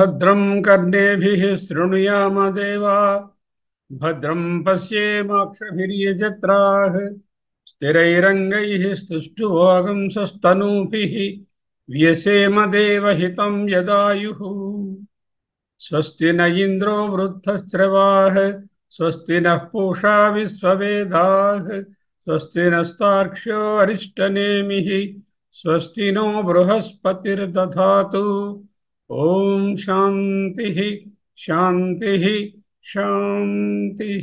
భద్రం కర్ణేభిः శృణుయామ దేవా భద్రం పశ్యేమాక్షభిర్యజత్రాः స్థిరైరంగైः స్తుష్టువాగంసస్తనూభిः వ్యసేమ దేవహితం యదాయుः స్వస్తి న ఇంద్రో వృద్ధశ్రవాः స్వస్తి నః పూషా విశ్వవేదాः స్వస్తి నస్తార్క్ష్యో అరిష్టనేమిः స్వస్తి నో బృహస్పతిర్దధాతు ఓం శాంతి శాంతి శాంతి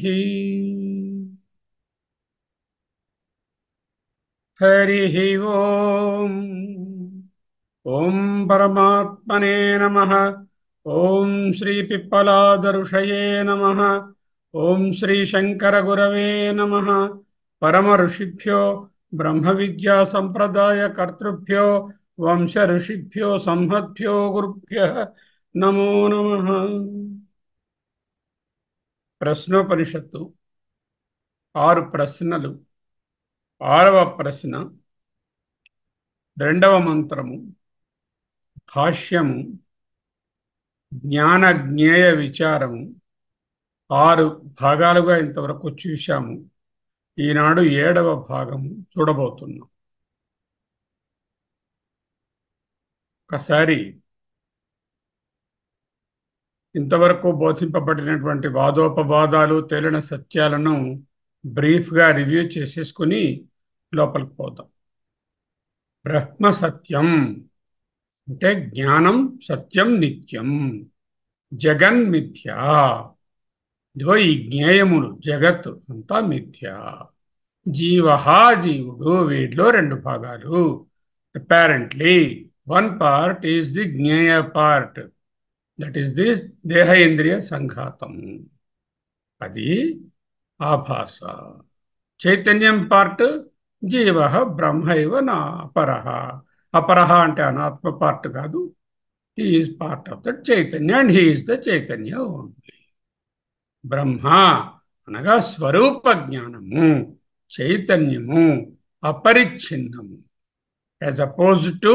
హరి ఓం ఓం పరమాత్మనే నమ ఓం శ్రీ పిప్పలాదరుషయే నమ ఓం శ్రీ శంకర గురవే నమ పరమ ఋషిభ్యో బ్రహ్మ విద్యా సంప్రదాయ కర్తృభ్యో వంశ ఋషిభ్యో సంహద్భ్యో గురుభ్య నమో నమ ప్రశ్నోపనిషత్తు ఆరు ప్రశ్నలు ఆరవ ప్రశ్న రెండవ మంత్రము భాష్యము జ్ఞాన జ్ఞేయ విచారము ఆరు భాగాలుగా ఇంతవరకు చూశాము ఈనాడు ఏడవ భాగము చూడబోతున్నాం ఒకసారి ఇంతవరకు బోధింపబడినటువంటి వాదోపవాదాలు తేలిన సత్యాలను బ్రీఫ్గా రివ్యూ చేసేసుకుని లోపలికి పోదాం బ్రహ్మ సత్యం అంటే జ్ఞానం సత్యం నిత్యం జగన్ మిథ్యా ఇదిగో ఈ జ్ఞేయములు జగత్ అంతా మిథ్య జీవ జీవుడు వీటిలో రెండు భాగాలు apparently one part is the జ్ఞేయ పార్ట్ దట్ ఈస్ ది దేహ ఇంద్రియ సంఘాతం అది ఆభాస చైతన్యం పార్ట్ జీవ బ్రహ్మ ఇవ నా అపరహ అపరహ అంటే అనాత్మ పార్ట్ కాదు he is part of that చైతన్య అండ్ హీ ఈజ్ ద చైతన్య ఓన్లీ బ్రహ్మ అనగా స్వరూప జ్ఞానము చైతన్యము అపరిచ్ఛిన్నము యాజ్ అపోజ్ టు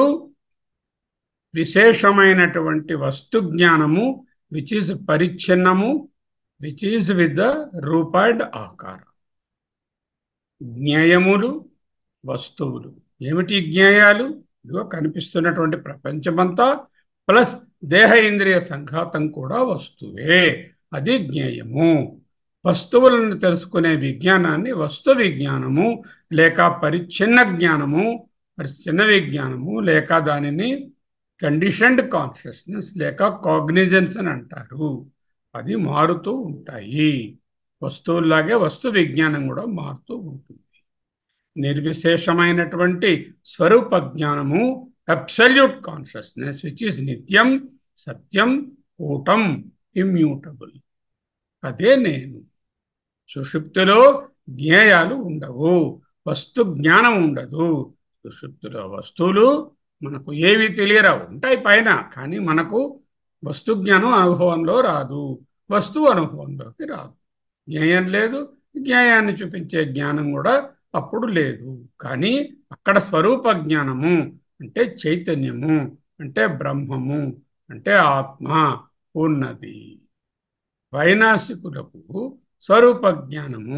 విశేషమైనటువంటి వస్తు జ్ఞానము విచ్ ఈజ్ పరిచ్ఛిన్నము విచ్ ఈజ్ విత్ ద రూప అండ్ ఆకార జ్ఞేయములు వస్తువులు ఏమిటి జ్ఞేయాలు ఇదిగో కనిపిస్తున్నటువంటి ప్రపంచమంతా ప్లస్ దేహ ఇంద్రియ సంఘాతం కూడా వస్తువే అది జ్ఞేయము వస్తువులను తెలుసుకునే విజ్ఞానాన్ని వస్తు విజ్ఞానము లేక పరిచ్ఛిన్న జ్ఞానము పరిచ్ఛిన్న విజ్ఞానము లేక దానిని కండిషన్డ్ కాన్షియస్నెస్ లేక కాగ్నిజెన్స్ అని అంటారు అది మారుతూ ఉంటాయి వస్తువుల్లాగే వస్తు విజ్ఞానం కూడా మారుతూ ఉంటుంది నిర్విశేషమైనటువంటి స్వరూప జ్ఞానము అబ్సల్యూట్ కాన్షియస్నెస్ విచ్ ఇస్ నిత్యం సత్యం కూటం ఇమ్యూటబుల్ అదే నేను సుషుప్తిలో జ్ఞేయాలు ఉండవు వస్తు జ్ఞానం ఉండదు సుషుప్తిలో వస్తువులు మనకు ఏవి తెలియరావు ఉంటాయి పైన కానీ మనకు వస్తు జ్ఞానం అనుభవంలో రాదు వస్తువు అనుభవంలోకి రాదు జ్ఞేయం లేదు జ్ఞేయాన్ని చూపించే జ్ఞానం కూడా అప్పుడు లేదు కానీ అక్కడ స్వరూప జ్ఞానము అంటే చైతన్యము అంటే బ్రహ్మము అంటే ఆత్మ ఉన్నది వైనాసికులకు స్వరూప జ్ఞానము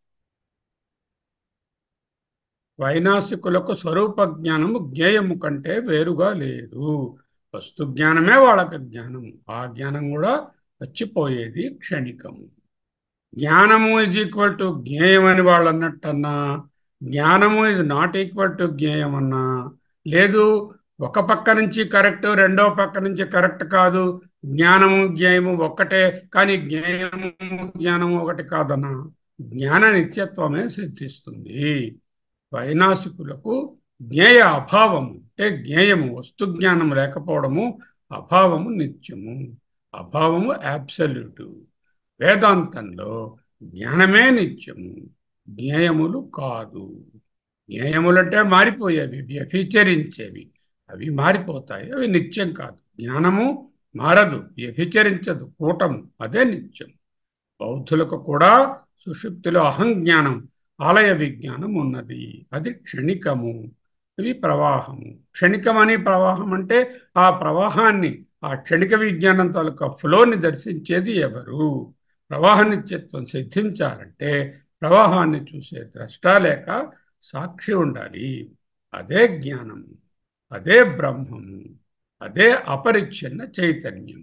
వైనాసికులకు స్వరూప జ్ఞానము జ్ఞేయము కంటే వేరుగా లేదు వస్తు జ్ఞానమే వాళ్ళకి జ్ఞానము ఆ జ్ఞానం కూడా వచ్చిపోయేది క్షణికము జ్ఞానము ఇజ్ ఈక్వల్ టు జ్ఞేయం అని వాళ్ళు అన్నట్టన్నా జ్ఞానము ఇస్ నాట్ ఈక్వల్ టు జ్ఞేయం అన్నా లేదు ఒక పక్క నుంచి కరెక్ట్ రెండో పక్క నుంచి కరెక్ట్ కాదు జ్ఞానము జ్ఞేయము ఒక్కటే కానీ జ్ఞేయము జ్ఞానము ఒకటి కాదన్నా జ్ఞాన నిత్యత్వమే సిద్ధిస్తుంది వైనాసికులకు జ్ఞేయ అభావము అంటే జ్ఞేయము వస్తు జ్ఞానం లేకపోవడము అభావము నిత్యము అభావము యాబ్సల్యూటు వేదాంతంలో జ్ఞానమే నిత్యము జ్ఞేయములు కాదు జ్ఞేయములంటే మారిపోయేవి వ్యభిచరించేవి అవి మారిపోతాయి అవి నిత్యం కాదు జ్ఞానము మారదు వ్యభిచరించదు కూటము అదే నిత్యం బౌద్ధులకు కూడా సుషుప్తిలో అహం జ్ఞానం ఆలయ విజ్ఞానం ఉన్నది అది క్షణికము ఇది ప్రవాహము క్షణికమని ప్రవాహం అంటే ఆ ప్రవాహాన్ని ఆ క్షణిక విజ్ఞానం తాలూకా ఫ్లోని దర్శించేది ఎవరు ప్రవాహ నిత్యత్వం సిద్ధించాలంటే ప్రవాహాన్ని చూసే ద్రష్ట లేక సాక్షి ఉండాలి అదే జ్ఞానము అదే బ్రహ్మము అదే అపరిచ్ఛిన్న చైతన్యం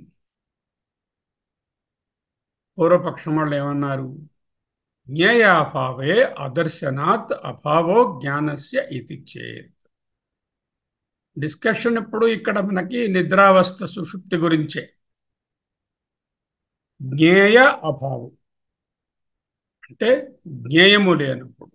పూర్వపక్షం వాళ్ళు ఏమన్నారు జ్ఞేయాభావే అదర్శనాత్ అభావో జ్ఞానస్య ఇది చేత్ డిస్కషన్ ఇప్పుడు ఇక్కడ మనకి నిద్రావస్థ సుషుప్తి గురించే జ్ఞేయ అభావం అంటే జ్ఞేయము లేనప్పుడు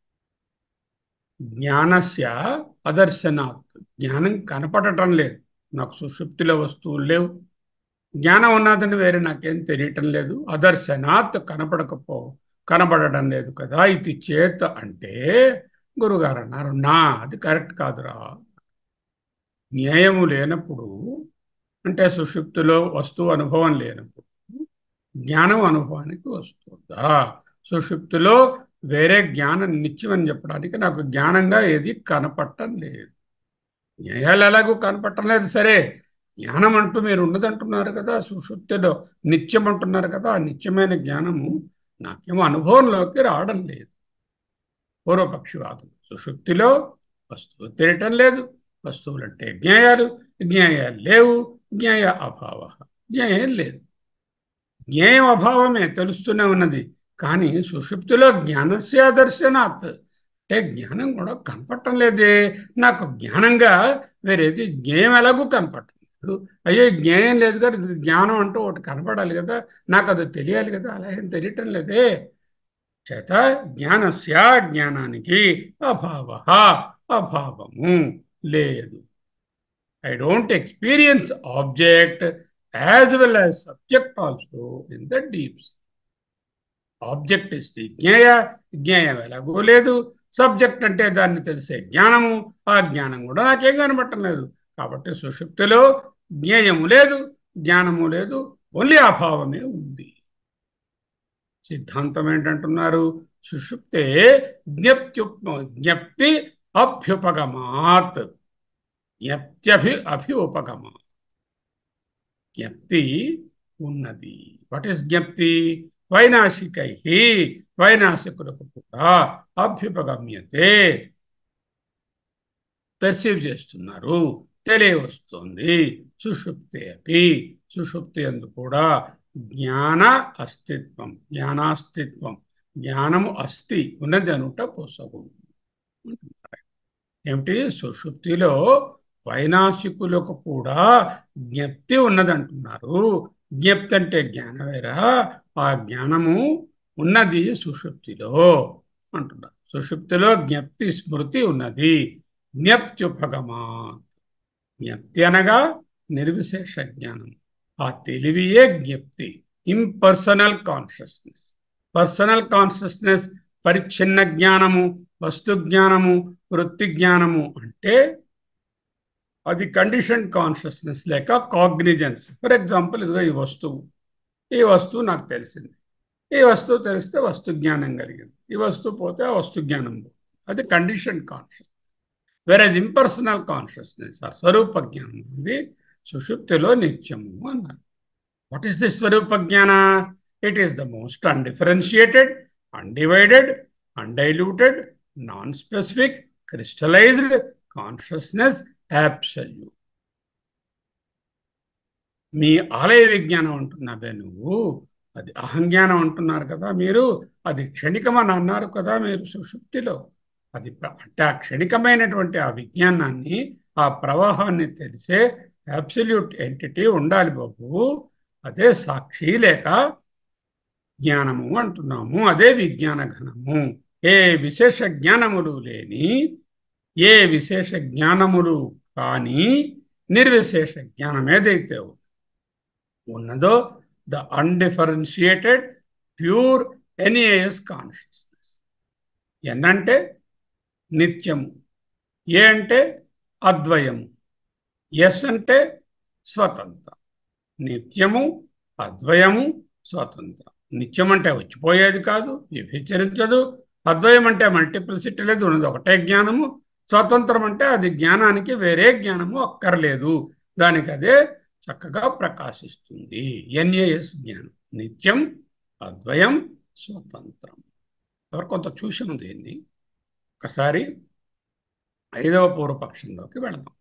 జ్ఞానస్య అదర్శనాత్ జ్ఞానం కనపడటం లేదు నాకు సుషుప్తిలో వస్తువులు లేవు జ్ఞానం ఉన్నదని వేరే నాకేం తెలియటం లేదు అదర్శనాత్ కనపడకపో కనబడడం లేదు కదా ఇది చేత్ అంటే గురుగారు అన్నారు నా అది కరెక్ట్ కాదురా న్యాయము లేనప్పుడు అంటే సుషుప్తిలో వస్తువు అనుభవం లేనప్పుడు జ్ఞానం అనుభవానికి వస్తుందా సుషుప్తిలో వేరే జ్ఞానం నిత్యమని చెప్పడానికి నాకు జ్ఞానంగా ఏది కనపడటం లేదు న్యాయాలు ఎలాగూ కనపడటం లేదు సరే జ్ఞానం అంటూ మీరు ఉన్నదంటున్నారు కదా సుషుప్తిలో నిత్యం అంటున్నారు కదా ఆ నిత్యమైన జ్ఞానము నాకేమో అనుభవంలోకి రావడం లేదు పూర్వపక్షివాదం సుషుప్తిలో వస్తువు తెలియటం లేదు వస్తువులు అంటే జ్ఞేయాలు జ్ఞేయాలు లేవు జ్ఞేయ అభావ జ్ఞేయం లేదు జ్ఞేయం అభావమే తెలుస్తూనే ఉన్నది కానీ సుషుప్తిలో జ్ఞానస్య దర్శనాత్ అంటే జ్ఞానం కూడా కనపడటం లేదే నాకు జ్ఞానంగా వేరేది జ్ఞేయం ఎలాగూ కనపడలేదు అయ్యో జ్ఞేయం లేదు కదా ఇది జ్ఞానం అంటూ ఒకటి కనపడాలి కదా నాకు అది తెలియాలి కదా అలా ఏం తెలియటం లేదే చేత జ్ఞానస్య జ్ఞానానికి అభావ అభావము లేదు I don't experience object as well as subject also in the deeps object is the జ్ఞేయ జ్ఞేయం ఎలాగో లేదు సబ్జెక్ట్ అంటే దాన్ని తెలిసే జ్ఞానము ఆ జ్ఞానం కూడా నాకేం కనబట్టం లేదు కాబట్టి సుషుప్తిలో జ్ఞేయము లేదు జ్ఞానము లేదు ఓన్లీ అభావమే ఉంది సిద్ధాంతం ఏంటంటున్నారు సుషుప్తే జ్ఞప్త్యు జ్ఞప్తి అభ్యుపగమాత్ జ్ఞప్త్యభి అభి ఉపగమా జ్ఞప్తి ఉన్నది వాట్ ఈస్ జ్ఞప్తి వైనాశికై వైనాశికులకు కూడా అభ్యుపగమ్యతే పెర్సీవ్ చేస్తున్నారు తెలియవస్తుంది సుషుప్తి అపి సుషుప్తి అందు కూడా జ్ఞాన అస్తిత్వం జ్ఞానాస్తిత్వం జ్ఞానము అస్థి ఉన్నది అనుట పోసగు ఏమిటి సుషుప్తిలో వైనాశికులకు కూడా జ్ఞప్తి ఉన్నదంటున్నారు జ్ఞప్తి అంటే జ్ఞానవేరా ఆ జ్ఞానము ఉన్నది సుషుప్తిలో అంటున్నారు సుషుప్తిలో జ్ఞప్తి స్మృతి ఉన్నది జ్ఞప్త్యుపగమా జ్ఞప్తి అనగా నిర్విశేష జ్ఞానం ఆ తెలివియే జ్ఞప్తి ఇంపర్సనల్ కాన్షియస్నెస్ పర్సనల్ కాన్షియస్నెస్ పరిచ్ఛిన్న జ్ఞానము వస్తు జ్ఞానము వృత్తి జ్ఞానము అంటే అది కండిషన్ కాన్షియస్నెస్ లేక కాగ్నిజెన్స్ ఫర్ ఎగ్జాంపుల్ ఇదిగో ఈ వస్తువు ఈ వస్తువు నాకు తెలిసింది ఈ వస్తువు తెలిస్తే వస్తు జ్ఞానం కలిగింది ఈ వస్తువు పోతే ఆ వస్తు జ్ఞానం అది కండిషన్ కాన్షియస్ వేరే ఇంపర్సనల్ కాన్షియస్నెస్ ఆ స్వరూప జ్ఞానం ఇది సుషుప్తిలో నిత్యము అన్నారు వాట్ ఈస్ ది స్వరూప జ్ఞాన it is the most undifferentiated undivided undiluted non specific crystallized consciousness absolute మీ ఆలయ విజ్ఞానం అంటున్నావే నువ్వు అది అహంజ్ఞానం అంటున్నారు కదా మీరు అది క్షణికమని అన్నారు కదా మీరు సుషుప్తిలో అది అంటే ఆ క్షణికమైనటువంటి ఆ విజ్ఞానాన్ని ఆ ప్రవాహాన్ని తెలిసే అబ్సల్యూట్ ఎంటిటీ ఉండాలి బాబు అదే సాక్షి లేక జ్ఞానము అంటున్నాము అదే విజ్ఞాన ఘనము ఏ విశేష జ్ఞానములు లేని ఏ విశేష జ్ఞానములు కానీ నిర్విశేష జ్ఞానం ఏదైతే ఉన్నదో ద అన్డిఫరెన్షియేటెడ్ ప్యూర్ ఎన్ఏఎస్ కాన్షియస్నెస్ ఎన్నంటే నిత్యము ఏ అంటే అద్వయము ఎస్ అంటే స్వతంత్రం నిత్యము అద్వయము స్వతంత్రం నిత్యం అంటే వచ్చిపోయేది కాదు విభజించదు అద్వయం అంటే మల్టిప్లిసిటీ లేదు ఉన్నది ఒకటే జ్ఞానము స్వతంత్రం అంటే అది జ్ఞానానికి వేరే జ్ఞానము అక్కర్లేదు దానికి అదే చక్కగా ప్రకాశిస్తుంది ఎన్ఏఎస్ జ్ఞానం నిత్యం అద్వయం స్వతంత్రం ఎవరు కొంత చూసిన దీన్ని ఒకసారి ఐదవ పూర్వపక్షంలోకి వెళదాం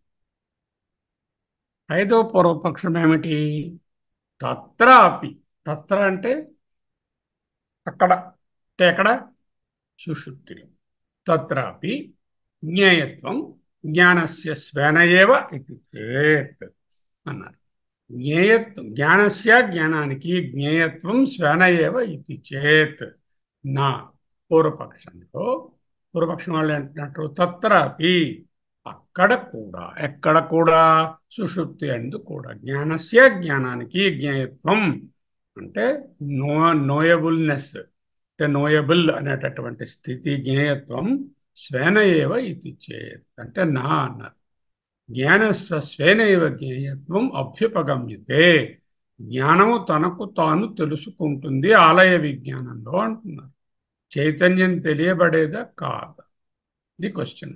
ఐదవ పూర్వపక్షం ఏమిటి తత్రాపి తత్ర అంటే అక్కడ అంటే ఎక్కడ సుషుప్తిలో తత్రాపి జ్ఞేయత్వం జ్ఞానస్య స్వేన ఏవ ఇది చేత్ అన్నారు జ్ఞేయత్వం జ్ఞానస్య జ్ఞానానికి జ్ఞేయత్వం స్వేన ఏవ ఇది చేత్ నా పూర్వపక్షంలో పూర్వపక్షం వాళ్ళు ఏంటంటారు తత్రాపి అక్కడ కూడా ఎక్కడ కూడా సుషుప్తి అందు కూడా జ్ఞానస్య జ్ఞానానికి జ్ఞేయత్వం అంటే నో నోయబుల్నెస్ అంటే నోయబుల్ అనేటటువంటి స్థితి జ్ఞేయత్వం స్వేన ఏవ ఇది చేత్ అంటే నా అన్నారు జ్ఞానస్వ స్వేనైవ జ్ఞేయత్వం అభ్యుపగమ్యతే జ్ఞానము తనకు తాను తెలుసుకుంటుంది ఆలయ విజ్ఞానంలో అంటున్నారు చైతన్యం తెలియబడేదా కాదా ఇది క్వశ్చన్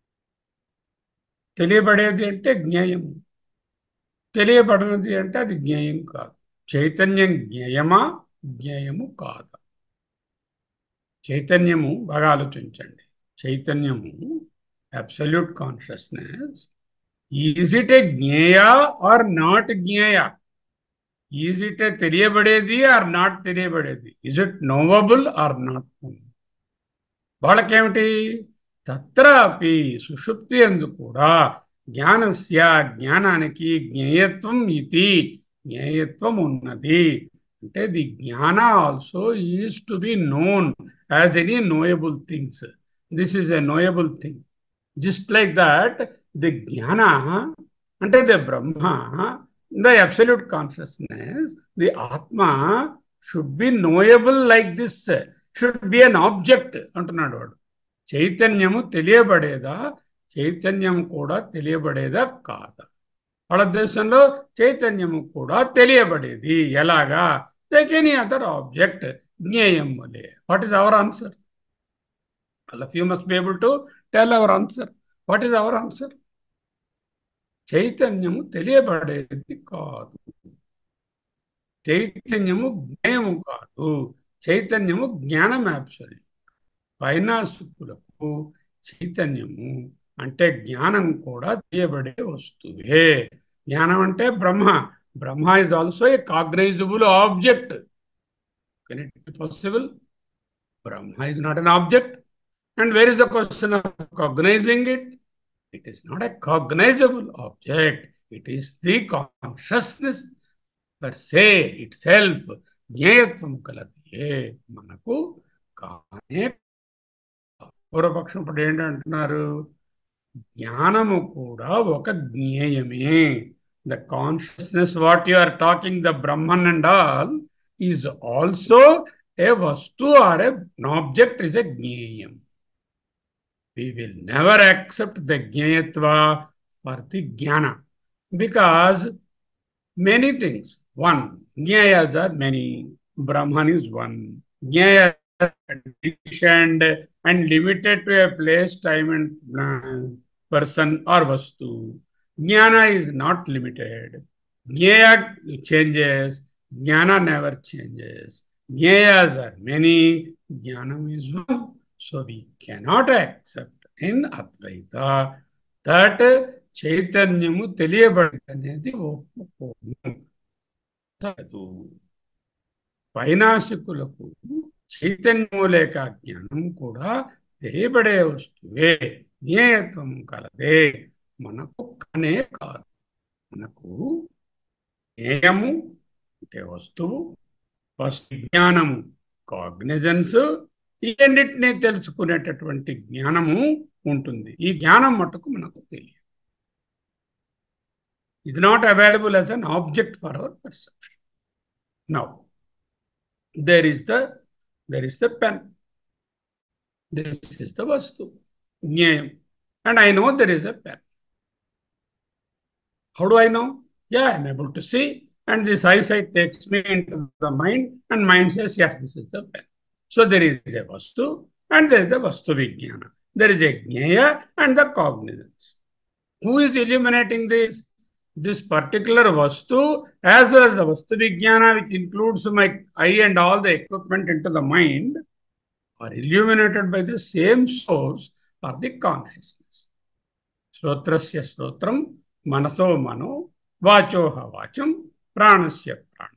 తెలియబడేది అంటే జ్ఞేయము తెలియబడినది అంటే అది జ్ఞేయం కాదు చైతన్యం జ్ఞేయమా జ్ఞేయము కాదా చైతన్యము బాగా ఆలోచించండి చైతన్యము absolute consciousness is it a జ్ఞేయ ఆర్ నాట్ జ్ఞేయ ఈజ్ ఇట్ ఏ తెలియబడేది ఆర్ నాట్ తెలియబడేది is it knowable or not వాళ్ళకేమిటి తత్రాపి సుషుప్తి ఎందు కూడా జ్ఞానస్య జ్ఞానానికి జ్ఞేయత్వం ఇది జ్ఞేయత్వం ఉన్నది అంటే ది జ్ఞాన also is to be known as any knowable things this is a knowable thing just like that the జ్ఞాన అంటే the Brahma the absolute consciousness the atma should be knowable like this should be an object అంటున్నాడు వాడు చైతన్యము తెలియబడేదా చైతన్యం కూడా తెలియబడేదా కాదా వాళ్ళ దేశంలో చైతన్యము కూడా తెలియబడేది ఎలాగా లైక్ ఎనీ అదర్ ఆబ్జెక్ట్ జ్ఞేయం వలే what is our answer all of you must be able to tell our answer. What is our answer? చైతన్యము తెలియబడేది కాదు చైతన్యము జ్ఞేయము కాదు చైతన్యము జ్ఞానం యాప్సల్ వైనాసికులకు చైతన్యము అంటే జ్ఞానం కూడా తెలియబడే వస్తువే జ్ఞానం అంటే బ్రహ్మ Brahma is also a cognizable object can it possible Brahma is not an object And where is the question of cognizing it? It is not a cognizable object. It is the consciousness per se itself. జ్ఞేయత్వం కలది మనకు కానే పూర్వపక్షం ఇప్పుడు ఏంటంటున్నారు జ్ఞానము కూడా ఒక జ్ఞేయమే the consciousness what you are talking the Brahman and all is also a వస్తు or a object is a జ్ఞేయం we will never accept the Jnayatva for the Jnana because many things. One, Jnayas are many, Brahman is one. Jnaya conditioned and limited to a place, time, and uh, person or Vastu. Jnana is not limited. Jnaya changes, Jnana never changes. Jnayas are many, Jnanam is one. So we cannot accept in Advaita that చైతన్యము తెలియబడనేది ఒప్పుకోదు వైనాశికులకు చైతన్యము లేక జ్ఞానం కూడా తెలియబడే వస్తువే జ్ఞేయత్వం కలదే మనకు కనే కాదు మనకు జ్ఞేయము అంటే వస్తువు వస్తు జ్ఞానము కాగ్నిజన్స్ ఇవన్నిటినీ తెలుసుకునేటటువంటి జ్ఞానము ఉంటుంది ఈ జ్ఞానం మటుకు మనకు తెలియదు ఇది not available as an object for our perception now there is the there is the pen this is the వస్తు జ్ఞేయం and I know there is a pen how do I know yeah I'm able to see and this eyesight takes me into the mind and mind says yes this is the pen So there is a Vastu and there is the Vastu Vijnana. There is a Jnaya and the cognizance. Who is illuminating this? this particular vastu as well as the vastu vijnana which includes my eye and all the equipment into the mind are illuminated by the same source or the consciousness. Srotrasya srotram, manaso mano, vachoha vacham, pranasya prana.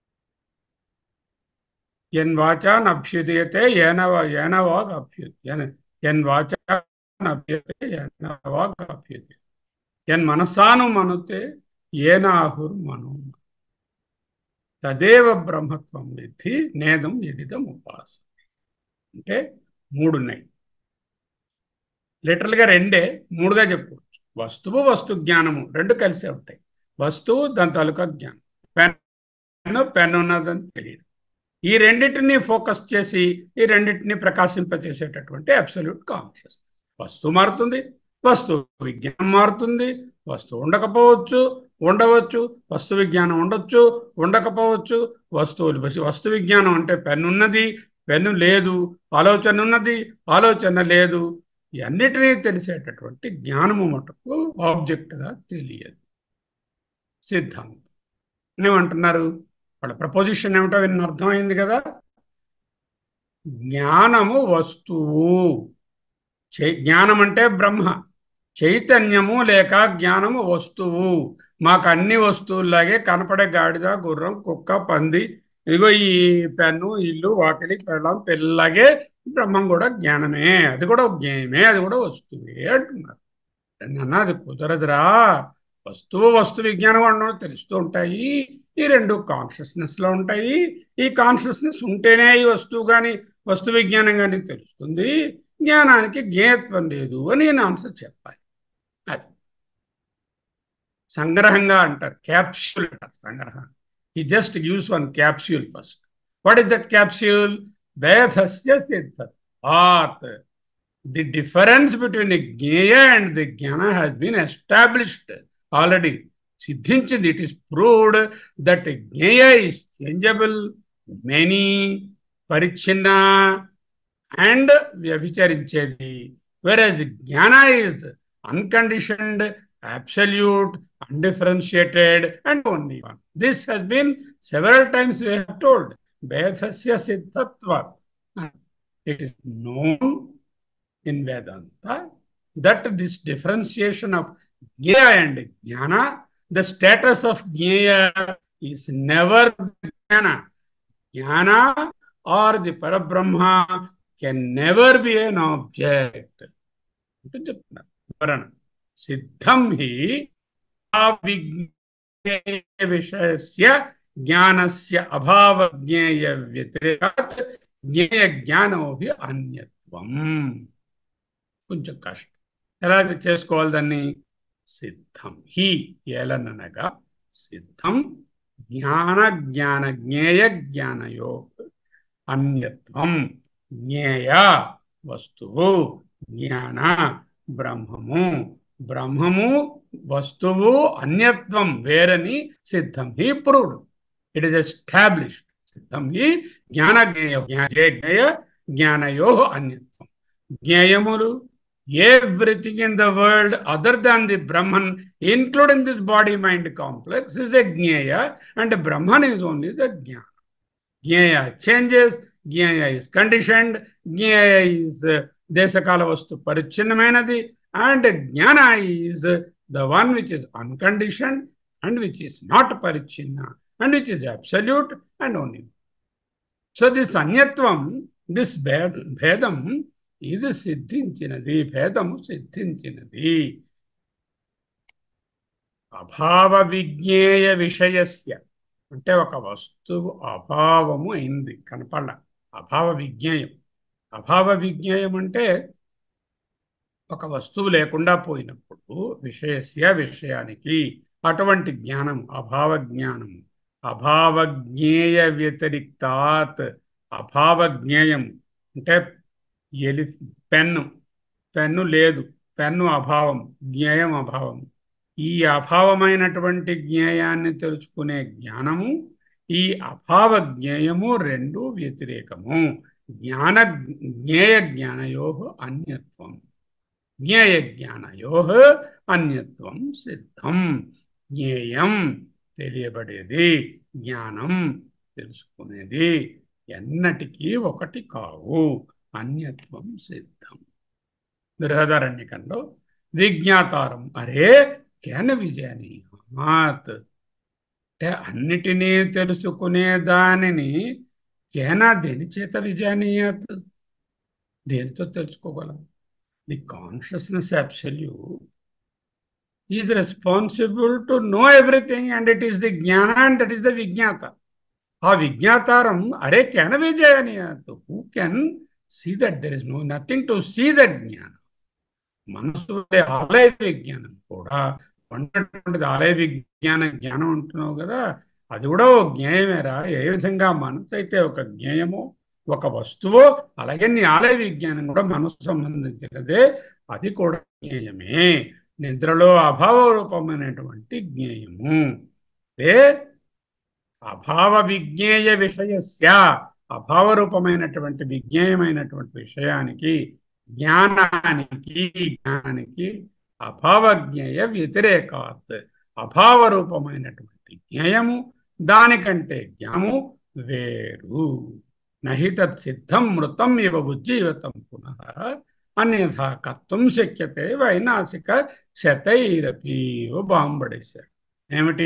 Yen vachan abhyudiyate, yena va yena vag abhyudiyate. Yen vachan abhyudiyate, yena vag abhyudiyate. Yen manasanu manute, yena ahur mano. తదేవ బ్రహ్మత్వం విద్ధి నేదం ఎదిదం ఉపాస అంటే మూడు ఉన్నాయి లిటరల్గా రెండే మూడుగా చెప్పుకోవచ్చు వస్తువు వస్తు జ్ఞానము రెండు కలిసే ఉంటాయి వస్తువు దాని తాలూకా జ్ఞానం పెన్ పెన్ ఉన్నదని తెలియదు ఈ రెండింటిని ఫోకస్ చేసి ఈ రెండింటిని ప్రకాశింపచేసేటటువంటి అబ్సల్యూట్ కాన్షియస్ వస్తువు మారుతుంది వస్తువు విజ్ఞానం మారుతుంది వస్తువు ఉండకపోవచ్చు ఉండవచ్చు వస్తు విజ్ఞానం ఉండొచ్చు ఉండకపోవచ్చు వస్తువులు వస్తు విజ్ఞానం అంటే పెన్ను ఉన్నది పెన్ను లేదు ఆలోచన ఉన్నది ఆలోచన లేదు ఇవన్నిటినీ తెలిసేటటువంటి జ్ఞానము మటుకు ఆబ్జెక్ట్గా తెలియదు సిద్ధాంతం ఏమంటున్నారు వాళ్ళ ప్రపోజిషన్ ఏమిటో విన్న అర్థమైంది కదా జ్ఞానము వస్తువు జ్ఞానం అంటే బ్రహ్మ చైతన్యము లేక జ్ఞానము వస్తువు మాకు అన్ని వస్తువుల్లాగే కనపడే గాడిద గుర్రం కుక్క పంది ఇదిగో ఈ పెన్ను ఇల్లు వాకిలి పెళ్ళం పిల్లలాగే బ్రహ్మం కూడా జ్ఞానమే అది కూడా జ్ఞానమే అది కూడా వస్తువే అంటున్నారు అన్న అది కుదరదురా వస్తువు వస్తు విజ్ఞానం అన్నది తెలుస్తూ ఉంటాయి ఈ రెండు కాన్షియస్నెస్లో ఉంటాయి ఈ కాన్షియస్నెస్ ఉంటేనే ఈ వస్తువు కానీ వస్తు విజ్ఞానం కానీ తెలుస్తుంది జ్ఞానానికి జ్ఞేయత్వం లేదు అని నేను ఆన్సర్ చెప్పాలి అది సంగ్రహంగా అంటారు క్యాప్స్యూల్ అంటారు సంగ్రహం he just gives one capsule first. What is that capsule? Vedasya siddhat. The difference between the Jnaya and the Jnana has been established already. Siddhinchid, it is proved that Jnaya is changeable, many, parichinna, and vyabhicharinchedi. Whereas Jnana is unconditioned, absolute, undifferentiated, and only one. This has been several times we have told. Vedasya Siddhatva. It is known in Vedanta that this differentiation of Jnaya and Jnana, the status of Jnaya is never Jnana. Jnana or the Parabrahma can never be an object. సిద్ధం హి విషయస్య జ్ఞానస్య అభావ జ్ఞేయ వ్యతిరేకాత్ జ్ఞేయ జ్ఞానోభి అన్యత్వం కొంచెం కష్టం ఎలా చేసుకోవాలి దాన్ని సిద్ధం హి ఏలననగా సిద్ధం జ్ఞాన జ్ఞాన జ్ఞేయ జ్ఞానయో అన్యత్వం జ్ఞేయ వస్తువు జ్ఞాన బ్రహ్మము బ్రహ్మము వస్తువు అన్యత్వం వేరని సిద్ధం హి ప్రూవ్డ్ ఇట్ ఇస్ ఎస్టాబ్లిష్డ్ సిద్ధం హి జ్ఞాన జ్ఞేయ జ్ఞానయో అన్యత్వం జ్ఞేయములు everything in the world other than the Brahman including this body mind complex is a జ్ఞేయ and Brahman is only the జ్ఞాన జ్ఞేయ చేంజెస్ జ్ఞేయ ఇస్ కండిషన్డ్ జ్ఞేయ ఇస్ దేశకాల వస్తు పరిచ్ఛిన్నమైనది అండ్ జ్ఞాన is the one which is uncondition and which is not పరిచ్ఛిన్న and which is absolute and only so this అన్యత్వం this భేదం ఇది సిద్ధించినది భేదము సిద్ధించినది అభావ విజ్ఞేయ విషయస్య అంటే ఒక వస్తువు అభావము అయింది కనపడ అభావ విజ్ఞేయం అభావ విజ్ఞేయం అంటే ఒక వస్తువు లేకుండా పోయినప్పుడు విషయస్య విషయానికి అటువంటి జ్ఞానం అభావ జ్ఞానం అభావ జ్ఞేయ వ్యతిరిక్తాత్ అభావ జ్ఞేయం అంటే ఎలి పెన్ను పెన్ను లేదు పెన్ను అభావం జ్ఞేయం అభావం ఈ అభావమైనటువంటి జ్ఞేయాన్ని తెలుసుకునే జ్ఞానము ఈ అభావ జ్ఞేయము రెండు వ్యతిరేకము జ్ఞాన జ్ఞేయ జ్ఞానయో అన్యత్వం జ్ఞేయ జ్ఞానయో అన్యత్వం సిద్ధం జ్ఞేయం తెలియబడేది జ్ఞానం తెలుసుకునేది ఎన్నటికీ ఒకటి కావు అన్యత్వం సిద్ధం బృహదారణ్యకంలో విజ్ఞాతారం అరే కేన విజయనీయాత్ అంటే అన్నిటినీ తెలుసుకునే దానిని కేనా దేని చేత విజయనీయాత్ దేనితో తెలుసుకోగలం the consciousness absolute is responsible to know everything and it is the జ్ఞాన అండ్ దట్ ఈస్ ద విజ్ఞాత ఆ విజ్ఞాతారం అరే కెన్ విజయనీయాత్ who can see that there is no nothing to see that జ్ఞానం మనసు ఆలయ విజ్ఞానం కూడా ఉన్నటువంటిది ఆలయ విజ్ఞాన జ్ఞానం అంటున్నావు కదా అది కూడా ఓ జ్ఞేయమేరా ఏ విధంగా మనసు అయితే ఒక జ్ఞేయమో ఒక వస్తువు అలాగే నీ ఆలయ విజ్ఞానం కూడా మనసు సంబంధించినదే అది కూడా జ్ఞేయమే నిద్రలో అభావ రూపమైనటువంటి జ్ఞేయము అదే అభావ విజ్ఞేయ విషయస్య అభావ రూపమైనటువంటి విజ్ఞేయమైనటువంటి విషయానికి జ్ఞానానికి జ్ఞానానికి అభావజ్ఞేయ వ్యతిరేకాత్ అభావ రూపమైనటువంటి జ్ఞేయము దానికంటే జ్ఞానము వేరు నహితత్ సిద్ధం మృతం ఇవ ఉజ్జీవితం పునః అన్యథా కర్తం శక్యతే వైనాసిక శతైరపి ఓ బాంబడేశారు ఏమిటి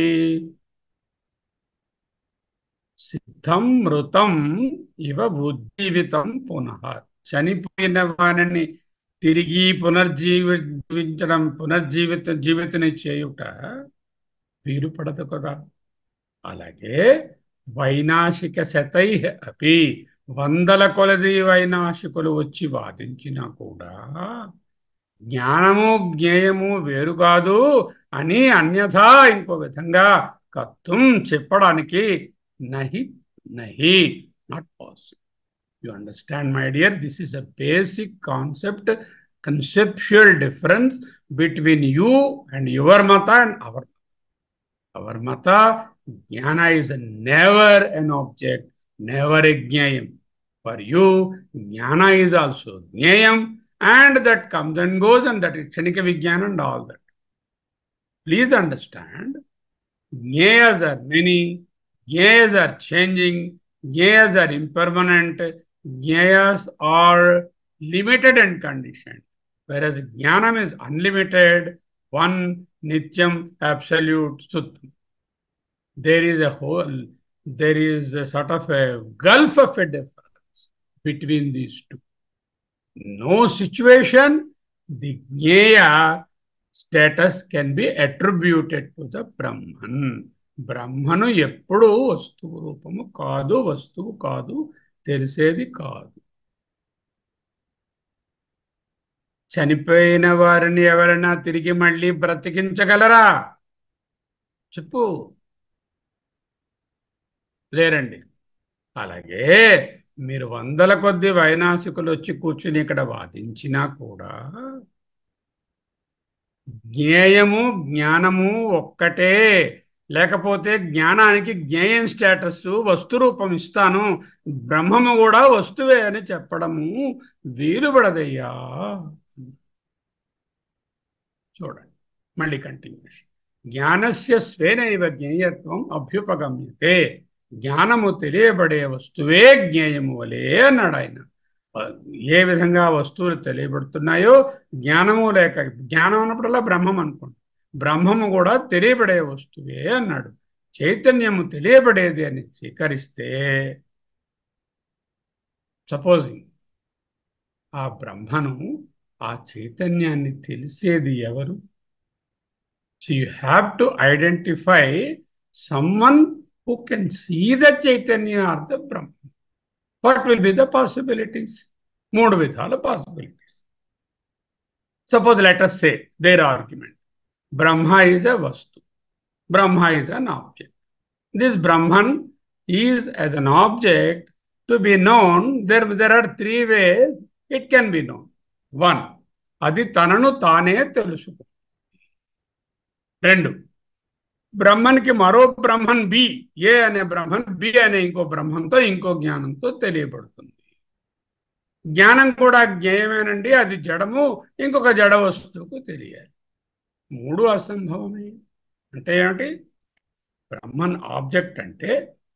సిద్ధం మృతం ఇవ ఉజ్జీవితం పునః చనిపోయిన వారిని తిరిగి పునర్జీవించడం పునర్జీవిత జీవితని చేయుట వీరు పడదు కదా అలాగే వైనాశిక శతై అపి వందల కొలది వైనాశికులు వచ్చి వాదించినా కూడా జ్ఞానము జ్ఞేయము వేరు కాదు అని అన్యథా ఇంకో విధంగా కత్వం చెప్పడానికి నహి నహి not possible You understand, my dear, this is a basic concept, conceptual difference between you and your mata and our mata. Our mata, jnana is never an object, never a jnayam. For you, jnana is also jnayam, and that comes and goes, and that is kshanika vijnana and all that. Please understand, jnayas are many, jnayas are changing, jnayas are impermanent, jnayas are limited and conditioned, whereas jnanam is unlimited, one, nityam, absolute, sutam. There is a whole, there is a sort of a gulf of a difference between these two. No situation, the jnaya status can be attributed to the Brahman. బ్రహ్మను ఎప్పుడూ వస్తువు రూపము కాదు వస్తువు కాదు తెలిసేది కాదు చనిపోయిన వారిని ఎవరైనా తిరిగి మళ్ళీ బ్రతికించగలరా చెప్పు లేరండి అలాగే మీరు వందల కొద్ది వైనాశికులు వచ్చి కూర్చుని ఇక్కడ వాదించినా కూడా జ్ఞేయము జ్ఞానము ఒక్కటే లేకపోతే జ్ఞానానికి జ్ఞేయం స్టేటస్ వస్తు రూపం ఇస్తాను బ్రహ్మము కూడా వస్తువే అని చెప్పడము వీలుపడదయ్యా చూడండి మళ్ళీ కంటిన్యూషన్ జ్ఞానస్య స్వేనైవ జ్ఞేయత్వం అభ్యుపగమ్యతే జ్ఞానము తెలియబడే వస్తువే జ్ఞేయము వలే అన్నాడు ఆయన ఏ విధంగా వస్తువులు తెలియబడుతున్నాయో జ్ఞానము లేక జ్ఞానం అన్నప్పుడల్లా బ్రహ్మం అనుకోండి బ్రహ్మము కూడా తెలియబడే వస్తువే అన్నాడు చైతన్యము తెలియబడేది అని స్వీకరిస్తే సపోజింగ్ ఆ బ్రహ్మను ఆ చైతన్యాన్ని తెలిసేది ఎవరు so you have to identify someone who can see the చైతన్య or the Brahma what will be the possibilities మూడు విధాల possibilities suppose let's say there argument Brahma is a Vastu. Brahma is an object. This Brahman is as an object to be known. There, there are three ways it can be known. One, అది తనను తానే తెలుసుకో రెండు బ్రహ్మన్కి మరో Brahman B ఏ అనే Brahman B అనే ఇంకో బ్రహ్మంతో ఇంకో జ్ఞానంతో తెలియబడుతుంది జ్ఞానం కూడా జ్ఞేయమేనండి అది జడము ఇంకొక జడ వస్తువుకు తెలియాలి మూడు అసంభవమే అంటే ఏమిటి బ్రహ్మన్ ఆబ్జెక్ట్ అంటే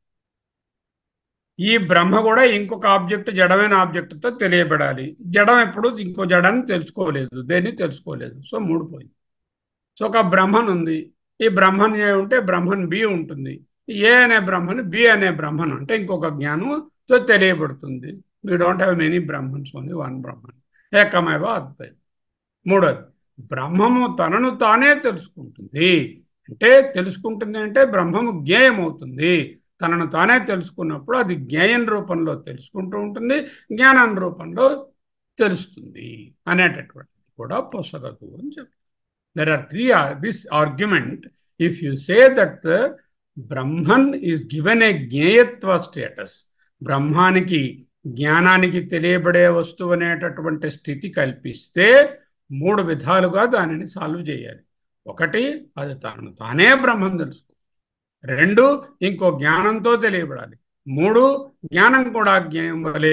ఈ బ్రహ్మ కూడా ఇంకొక ఆబ్జెక్ట్ జడమైన ఆబ్జెక్ట్తో తెలియబడాలి జడం ఎప్పుడు ఇంకో జడాన్ని తెలుసుకోలేదు దేన్ని తెలుసుకోలేదు సో మూడు పోయింది సో ఒక బ్రహ్మన్ ఉంది ఈ బ్రహ్మన్ ఏ ఉంటే బ్రహ్మన్ బి ఉంటుంది ఏ అనే బ్రహ్మన్ బి అనే బ్రహ్మన్ అంటే ఇంకొక జ్ఞానంతో తెలియబడుతుంది we don't have many Brahmans only one Brahman ఏకమేవ అద్వైతం మూడోది బ్రహ్మము తనను తానే తెలుసుకుంటుంది అంటే తెలుసుకుంటుంది అంటే బ్రహ్మము జ్ఞేయం అవుతుంది తనను తానే తెలుసుకున్నప్పుడు అది జ్ఞేయం రూపంలో తెలుసుకుంటూ ఉంటుంది జ్ఞానం రూపంలో తెలుస్తుంది అనేటటువంటిది కూడా పొసగదు అని చెప్తారు there are three this argument if you say that Brahman is given a జ్ఞేయత్వ స్టేటస్ బ్రహ్మానికి జ్ఞానానికి తెలియబడే వస్తువు అనేటటువంటి స్థితి కల్పిస్తే మూడు విధాలుగా దానిని సాల్వ్ చేయాలి ఒకటి అది తాను తానే బ్రహ్మం తెలుసు రెండు ఇంకో జ్ఞానంతో తెలియబడాలి మూడు జ్ఞానం కూడా జ్ఞేయం వలె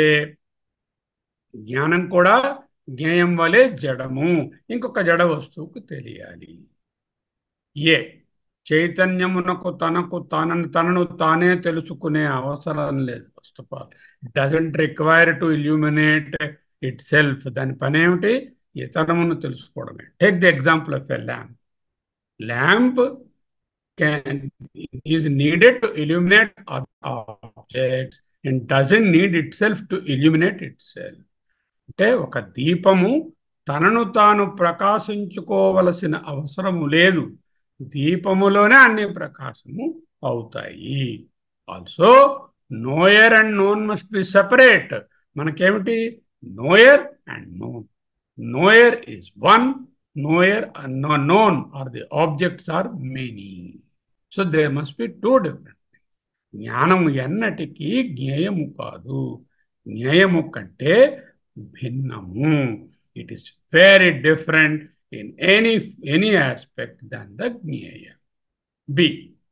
జ్ఞానం కూడా జ్ఞేయం వలె జడము ఇంకొక జడ వస్తువుకు తెలియాలి ఏ చైతన్యమునకు తనకు తనను తనను తానే తెలుసుకునే అవసరం లేదు first of all doesn't require to illuminate itself దాని పని ఏమిటి ఇతరమును తెలుసుకోవడమే take the example of a lamp lamp can is needed to illuminate objects and doesn't need itself to illuminate itself అంటే ఒక దీపము తనను తాను ప్రకాశించుకోవలసిన అవసరము లేదు దీపములోనే అన్ని ప్రకాశము అవుతాయి also knower and known must be separate మనకేమిటి knower and known knower is one knower known are the objects are many so they must be two different జ్ఞానము ఎన్నటికీ జ్ఞేయము కాదు జ్ఞేయము కంటే భిన్నము it is very different in any any aspect than the జ్ఞేయ be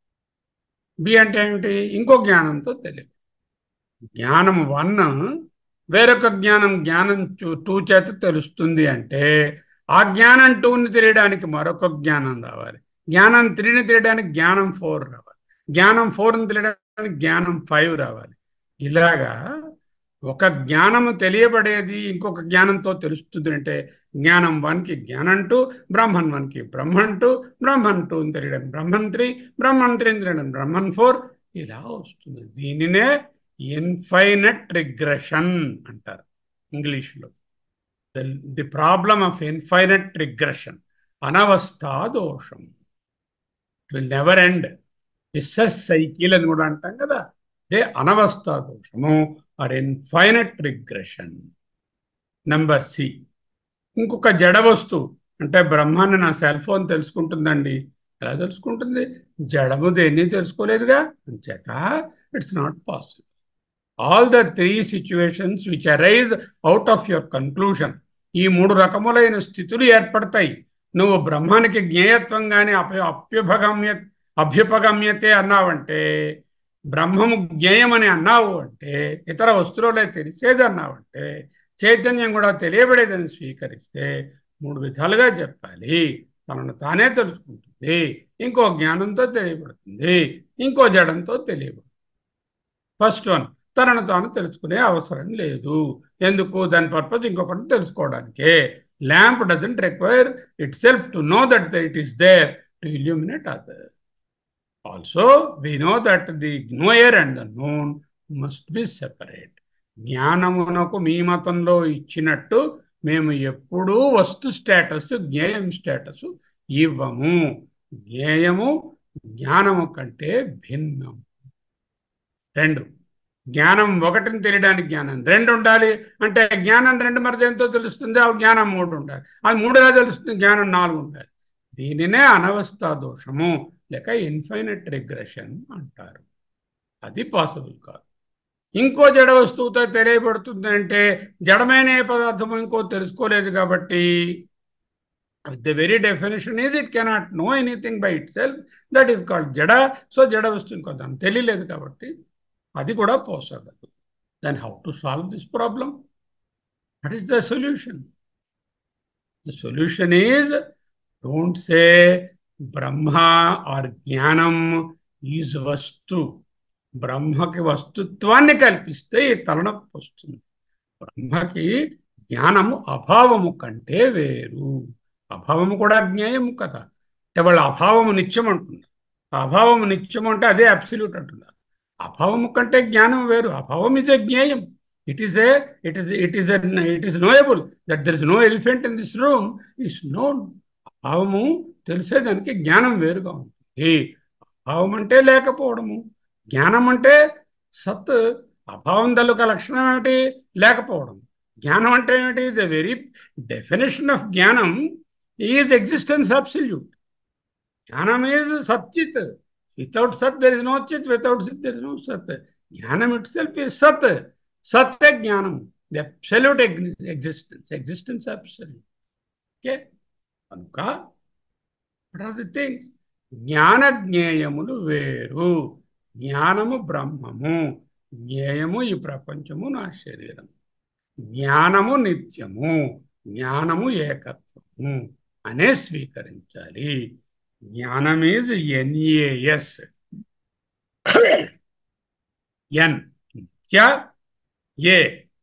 be అంటే ఏమిటి ఇంకో జ్ఞానంతో తెలియదు జ్ఞానం వన్ వేరొక జ్ఞానం జ్ఞానం టూ చేత తెలుస్తుంది అంటే ఆ జ్ఞానం టూని తెలియడానికి మరొక జ్ఞానం రావాలి జ్ఞానం త్రీని తెలియడానికి జ్ఞానం ఫోర్ రావాలి జ్ఞానం ఫోర్ని తెలియడానికి జ్ఞానం ఫైవ్ రావాలి ఇలాగా ఒక జ్ఞానము తెలియబడేది ఇంకొక జ్ఞానంతో తెలుస్తుంది అంటే జ్ఞానం వన్కి జ్ఞానం టూ బ్రహ్మన్ వన్కి బ్రహ్మన్ టూ బ్రహ్మన్ టూ తెలియడం బ్రహ్మన్ త్రీ బ్రహ్మన్ త్రీ తెలియడం బ్రహ్మన్ ఫోర్ ఇలా వస్తుంది దీనినే ఇన్ఫైనట్ రిగ్రెషన్ అంటారు ఇంగ్లీష్లో the problem of infinite regression అనవస్థా దోషం will never end vicious cycle అని కూడా అంటాం కదా దే అనవస్థా దోషము are infinite regression number C ఇంకొక జడ వస్తువు అంటే బ్రహ్మాన్ని నా సెల్ ఫోన్ తెలుసుకుంటుందండి ఎలా తెలుసుకుంటుంది జడము దేన్ని తెలుసుకోలేదుగా అంచేత it's not possible all the three situations which arise out of your conclusion ఈ మూడు రకములైన స్థితులు ఏర్పడతాయి నువ్వు బ్రహ్మానికి జ్ఞేయత్వం కానీ అభ్య అభ్యుపగమ్య అభ్యుపగమ్యతే అన్నావంటే బ్రహ్మము జ్ఞేయమని అన్నావు అంటే ఇతర వస్తువులే తెలిసేది అన్నావంటే చైతన్యం కూడా తెలియబడేదని స్వీకరిస్తే మూడు విధాలుగా చెప్పాలి తనను తానే తెలుసుకుంటుంది ఇంకో జ్ఞానంతో తెలియబడుతుంది ఇంకో జడంతో తెలియబడుతుంది ఫస్ట్ వన్ తనను తాను తెలుసుకునే అవసరం లేదు ఎందుకు దాని పర్పస్ ఇంకొకటి తెలుసుకోవడానికే lamp doesn't require itself to know that it is there to illuminate other also we know that the knower and the known must be separate జ్ఞానమునకు మీ మతంలో ఇచ్చినట్టు మేము ఎప్పుడూ వస్తు స్టేటస్ జ్ఞేయం స్టేటస్ ఇవ్వము జ్ఞేయము జ్ఞానము కంటే భిన్నం రెండు జ్ఞానం ఒకటిని తెలియడానికి జ్ఞానం రెండు ఉండాలి అంటే జ్ఞానం రెండు మరి ఎంతో తెలుస్తుంది ఆ జ్ఞానం మూడు ఉండాలి అది మూడుగా తెలుస్తుంది జ్ఞానం నాలుగు ఉండాలి దీనినే అనవస్థా దోషము లేక ఇన్ఫైనట్ రిగ్రెషన్ అంటారు అది పాసిబుల్ కాదు ఇంకో జడ వస్తువుతో తెలియబడుతుంది అంటే జడమైన ఏ పదార్థం ఇంకో తెలుసుకోలేదు కాబట్టి the very definition is it cannot know anything by itself that is called జడ సో జడ వస్తువు ఇంకో దాన్ని తెలియలేదు కాబట్టి అది కూడా పోసగదు then how to solve this problem that is the solution the solution is don't say Brahma or జ్ఞానం ఈజ్ వస్తు బ్రహ్మకి వస్తుత్వాన్ని కల్పిస్తే ఈ తలనొప్పి వస్తుంది బ్రహ్మకి జ్ఞానము అభావము కంటే వేరు అభావము కూడా జ్ఞేయము కదా అంటే వాళ్ళు అభావము నిత్యం అంటున్నారు అభావము నిత్యం అంటే అదే అబ్సల్యూట్ అంటున్నారు అభావము కంటే జ్ఞానం వేరు అభావం ఇస్ ఎ జ్ఞేయం it is a it is it is it is knowable that there is no elephant in this room is known అభావము తెలిసేదానికి జ్ఞానం వేరుగా ఉంటుంది అభావం అంటే లేకపోవడము జ్ఞానం అంటే సత్ అభావం తలుక లక్షణం ఏమిటి లేకపోవడం జ్ఞానం అంటే ఏమిటి ద వెరీ డెఫినేషన్ ఆఫ్ జ్ఞానం ఈజ్ ఎగ్జిస్టెన్స్ అబ్సల్యూట్ జ్ఞానం ఈజ్ సచ్చిత్ వితౌట్ సత్ దెర్ ఇస్ నో చిత్ వితౌట్ సిత్ దెర్ ఇస్ నో సత్ జ్ఞానం ఇట్ సెల్ఫ్ ఈజ్ సత్ సత్య జ్ఞానం the absolute existence existence absolute okay కనుక వాట్ ఆర్ ది థింగ్స్ జ్ఞాన జ్ఞేయములు వేరు జ్ఞానము బ్రహ్మము జ్ఞేయము ఈ ప్రపంచము నా శరీరం జ్ఞానము నిత్యము జ్ఞానము ఏకత్వము అనే స్వీకరించాలి జ్ఞానం ఈజ్ ఎన్ఏఎస్ ఎన్ నిత్య ఏ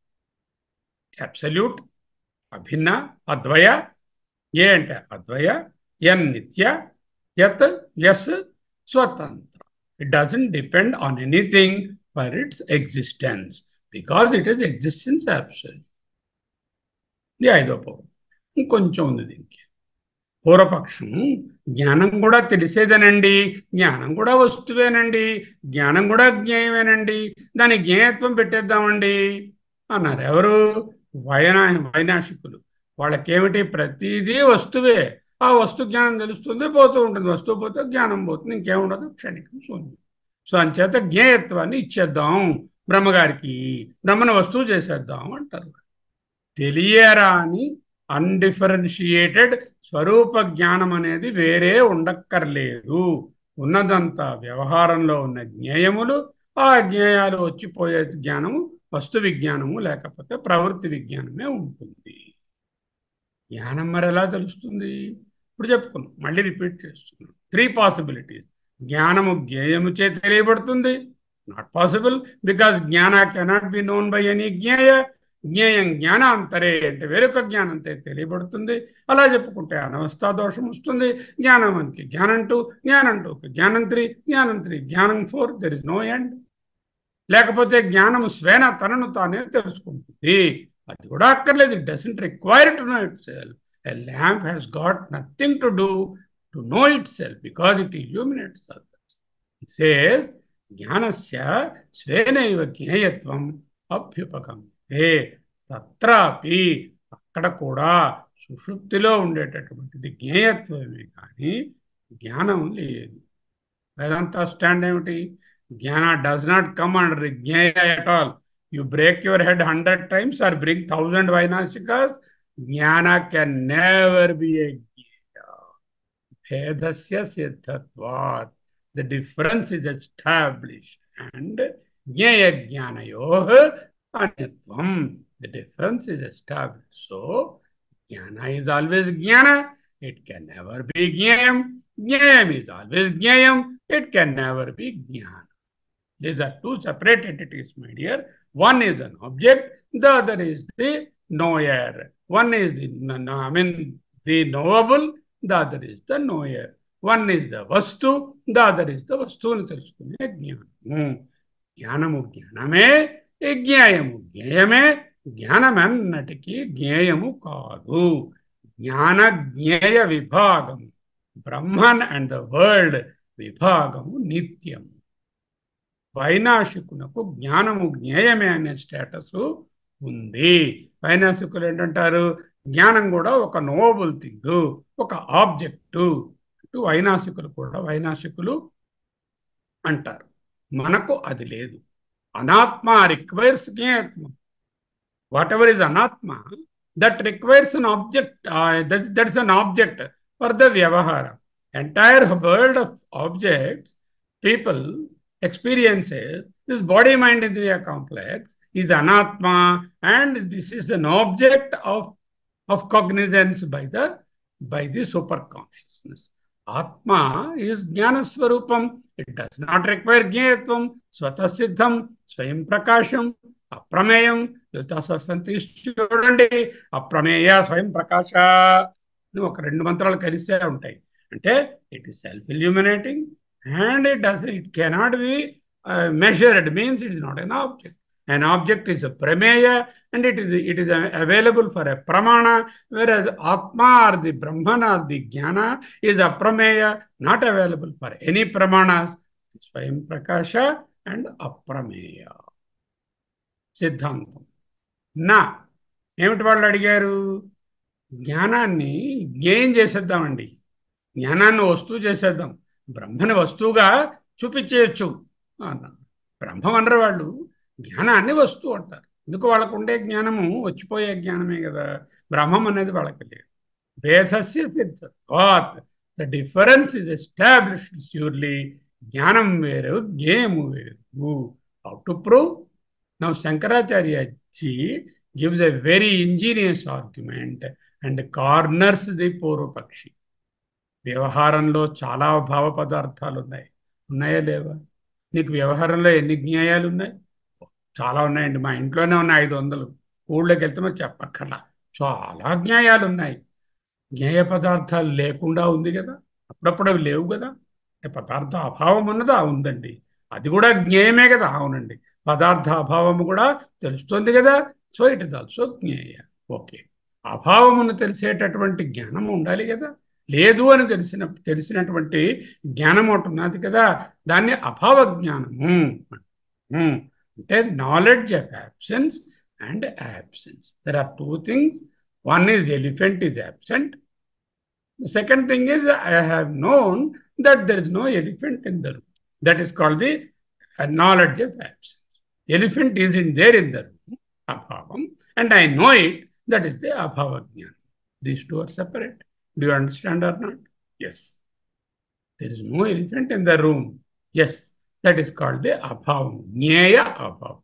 అబ్సల్యూట్ అభిన్న అద్వయ ఏ అంటే అద్వయ ఎన్ నిత్య యత్ ఎస్ స్వతంత్ర it doesn't depend on anything for its existence because it is existence absolute. ఇది ఐదో పౌరం ఇంకొంచెం ఉంది దీనికి పూర్వపక్షం జ్ఞానం కూడా తెలిసేదేనండి జ్ఞానం కూడా వస్తువేనండి జ్ఞానం కూడా జ్ఞేయమేనండి దాని జ్ఞేయత్వం పెట్టేద్దామండి అన్నారు ఎవరు వైనా వైనాశికులు వాళ్ళకేమిటి ప్రతిదీ వస్తువే ఆ వస్తు జ్ఞానం తెలుస్తుంది పోతూ ఉంటుంది వస్తువు పోతే జ్ఞానం పోతుంది ఇంకేముండదు క్షణికం శూన్యం సో అంచేత జ్ఞేయత్వాన్ని ఇచ్చేద్దాం బ్రహ్మగారికి బ్రహ్మను వస్తువు చేసేద్దాం అంటారు తెలియరా అని అన్డిఫరెన్షియేటెడ్ స్వరూప జ్ఞానం అనేది వేరే ఉండక్కర్లేదు ఉన్నదంతా వ్యవహారంలో ఉన్న జ్ఞేయములు ఆ జ్ఞేయాలు వచ్చిపోయే జ్ఞానము వస్తు విజ్ఞానము లేకపోతే ప్రవృత్తి విజ్ఞానమే ఉంటుంది జ్ఞానం మరి ఎలా తెలుస్తుంది ఇప్పుడు చెప్పుకున్నాం మళ్ళీ రిపీట్ చేస్తున్నాం త్రీ పాసిబిలిటీస్ జ్ఞానము జ్ఞేయము చే తెలియబడుతుంది నాట్ పాసిబుల్ బికాస్ జ్ఞాన cannot be known by any జ్ఞేయ జ్ఞేయం జ్ఞానాంతరే అంటే వేరొక జ్ఞానంతో తెలియబడుతుంది అలా చెప్పుకుంటే అనవస్థా దోషం వస్తుంది జ్ఞానానికి జ్ఞానం టూ జ్ఞానం టూ జ్ఞానం త్రీ జ్ఞానం త్రీ జ్ఞానం four there is no end లేకపోతే జ్ఞానము స్వేన తనను తానే తెలుసుకుంటుంది అది కూడా అక్కర్లేదు it doesn't require to know itself a lamp has got nothing to do to know itself because it illuminates others it says జ్ఞానస్య స్వేనైవ జ్ఞేయత్వం అభ్యుపగమ్యతే తత్రాపి అక్కడ కూడా సుషుప్తిలో ఉండేటటువంటిది జ్ఞేయత్వమే కానీ జ్ఞానం లేదు వేదాంత స్టాండ్ ఏమిటి జ్ఞాన డస్ నాట్ కమ్ అండర్ జ్ఞేయ at all you break your head 100 times or bring 1000 Vainashikas, Jnana can never be a Jnana. Bhedasya siddhatvat. The difference is established and Jnaya Jnanayoh Anyatvam. The difference is established. So, Jnana is always Jnana. It can never be Jnayam. Jnayam is always Jnayam. It can never be Jnana. These are two separate entities, my dear. One is an object, the other is the knower. One is the, I mean, the knowable, the other is the knower. One is the vastu, the other is the vastu అని తెలుసుకునే జ్ఞానము జ్ఞానము జ్ఞానమే జ్ఞేయము జ్ఞేయమే జ్ఞానమన్నటికీ జ్ఞేయము కాదు జ్ఞాన జ్ఞేయ విభాగము Brahman and the world విభాగము నిత్యము వైనాశికునకు జ్ఞానము జ్ఞేయమే అనే స్టేటస్ ఉంది వైనాశికులు ఏంటంటారు జ్ఞానం కూడా ఒక నోబుల్ థింగ్ ఒక ఆబ్జెక్టు అంటూ వైనాశికులు కూడా వైనాశికులు అంటారు మనకు అది లేదు అనాత్మ రిక్వైర్స్ జ్ఞేయత్వం వాట్ ఎవర్ ఇస్ అనాత్మ that requires an object that is an object for the వ్యవహార entire world of objects people experiences, this body mind indriya complex is anatma and this is an object of, of cognizance by the by the super consciousness. ఆత్మ is జ్ఞానస్వరూపం it does not require జ్ఞేయత్వం స్వతసిద్ధం స్వయం ప్రకాశం అప్రమేయం యుతాసంతి చూడండి అప్రమేయ స్వయం ప్రకాశ ఒక రెండు మంత్రాలు కలిసే ఉంటాయి అంటే it is self illuminating and it does it cannot be measured means it is not an object an object is a prameya and it is it is available for a pramana whereas atma or the brahman or the jnana is a prameya not available for any pramanas swayam prakasha and aprameya సిద్ధాంతం నా ఏమిటి వాళ్ళు అడిగారు జ్ఞానాన్ని జ్ఞేయం చేసేద్దామండి జ్ఞానాన్ని వస్తువు చేసేద్దాం బ్రహ్మని వస్తువుగా చూపించేయచ్చు అన్నారు బ్రహ్మం అనరు వాళ్ళు జ్ఞానాన్ని వస్తువు అంటారు ఎందుకు వాళ్ళకు ఉండే జ్ఞానము వచ్చిపోయే జ్ఞానమే కదా బ్రహ్మం అనేది వాళ్ళకి లేదు భేదస్య సిద్ధత్వాత్ the difference is established surely జ్ఞానం వేరు జ్ఞేయము వేరు how to prove now Shankaracharya gives a very ingenious argument and corners the పూర్వపక్షి వ్యవహారంలో చాలా భావ పదార్థాలు ఉన్నాయి ఉన్నాయా లేవా నీకు వ్యవహారంలో ఎన్ని జ్ఞేయాలు ఉన్నాయి చాలా ఉన్నాయండి మా ఇంట్లోనే ఉన్నాయి ఐదు వందలు ఊళ్ళోకి వెళ్తే మరి చెప్పక్కర్లా చాలా జ్ఞాయాలు ఉన్నాయి జ్ఞేయ పదార్థాలు లేకుండా ఉంది కదా అప్పుడప్పుడు అవి లేవు కదా పదార్థ అభావం ఉన్నదా ఉందండి అది కూడా జ్ఞేయమే కదా అవునండి పదార్థ అభావము కూడా తెలుస్తుంది కదా సో ఇట్ ఇస్ ఆల్సో జ్ఞేయ ఓకే అభావమును తెలిసేటటువంటి జ్ఞానం ఉండాలి కదా లేదు అని తెలిసిన తెలిసినటువంటి జ్ఞానం ఒకటి ఉన్నది కదా దాన్ని అభావ జ్ఞానము అంటే knowledge of absence and absence there are two things one is elephant is absent The second thing is, I have known that there is no elephant in the room. That is called the uh, knowledge of absence. Elephant is in there in the room, abhavam, and I know it. That is the abhava jnana. These two are separate. Do you understand or not? Yes. There is no elephant in the room. Yes, that is called the abhavam. Jnaya abhavam.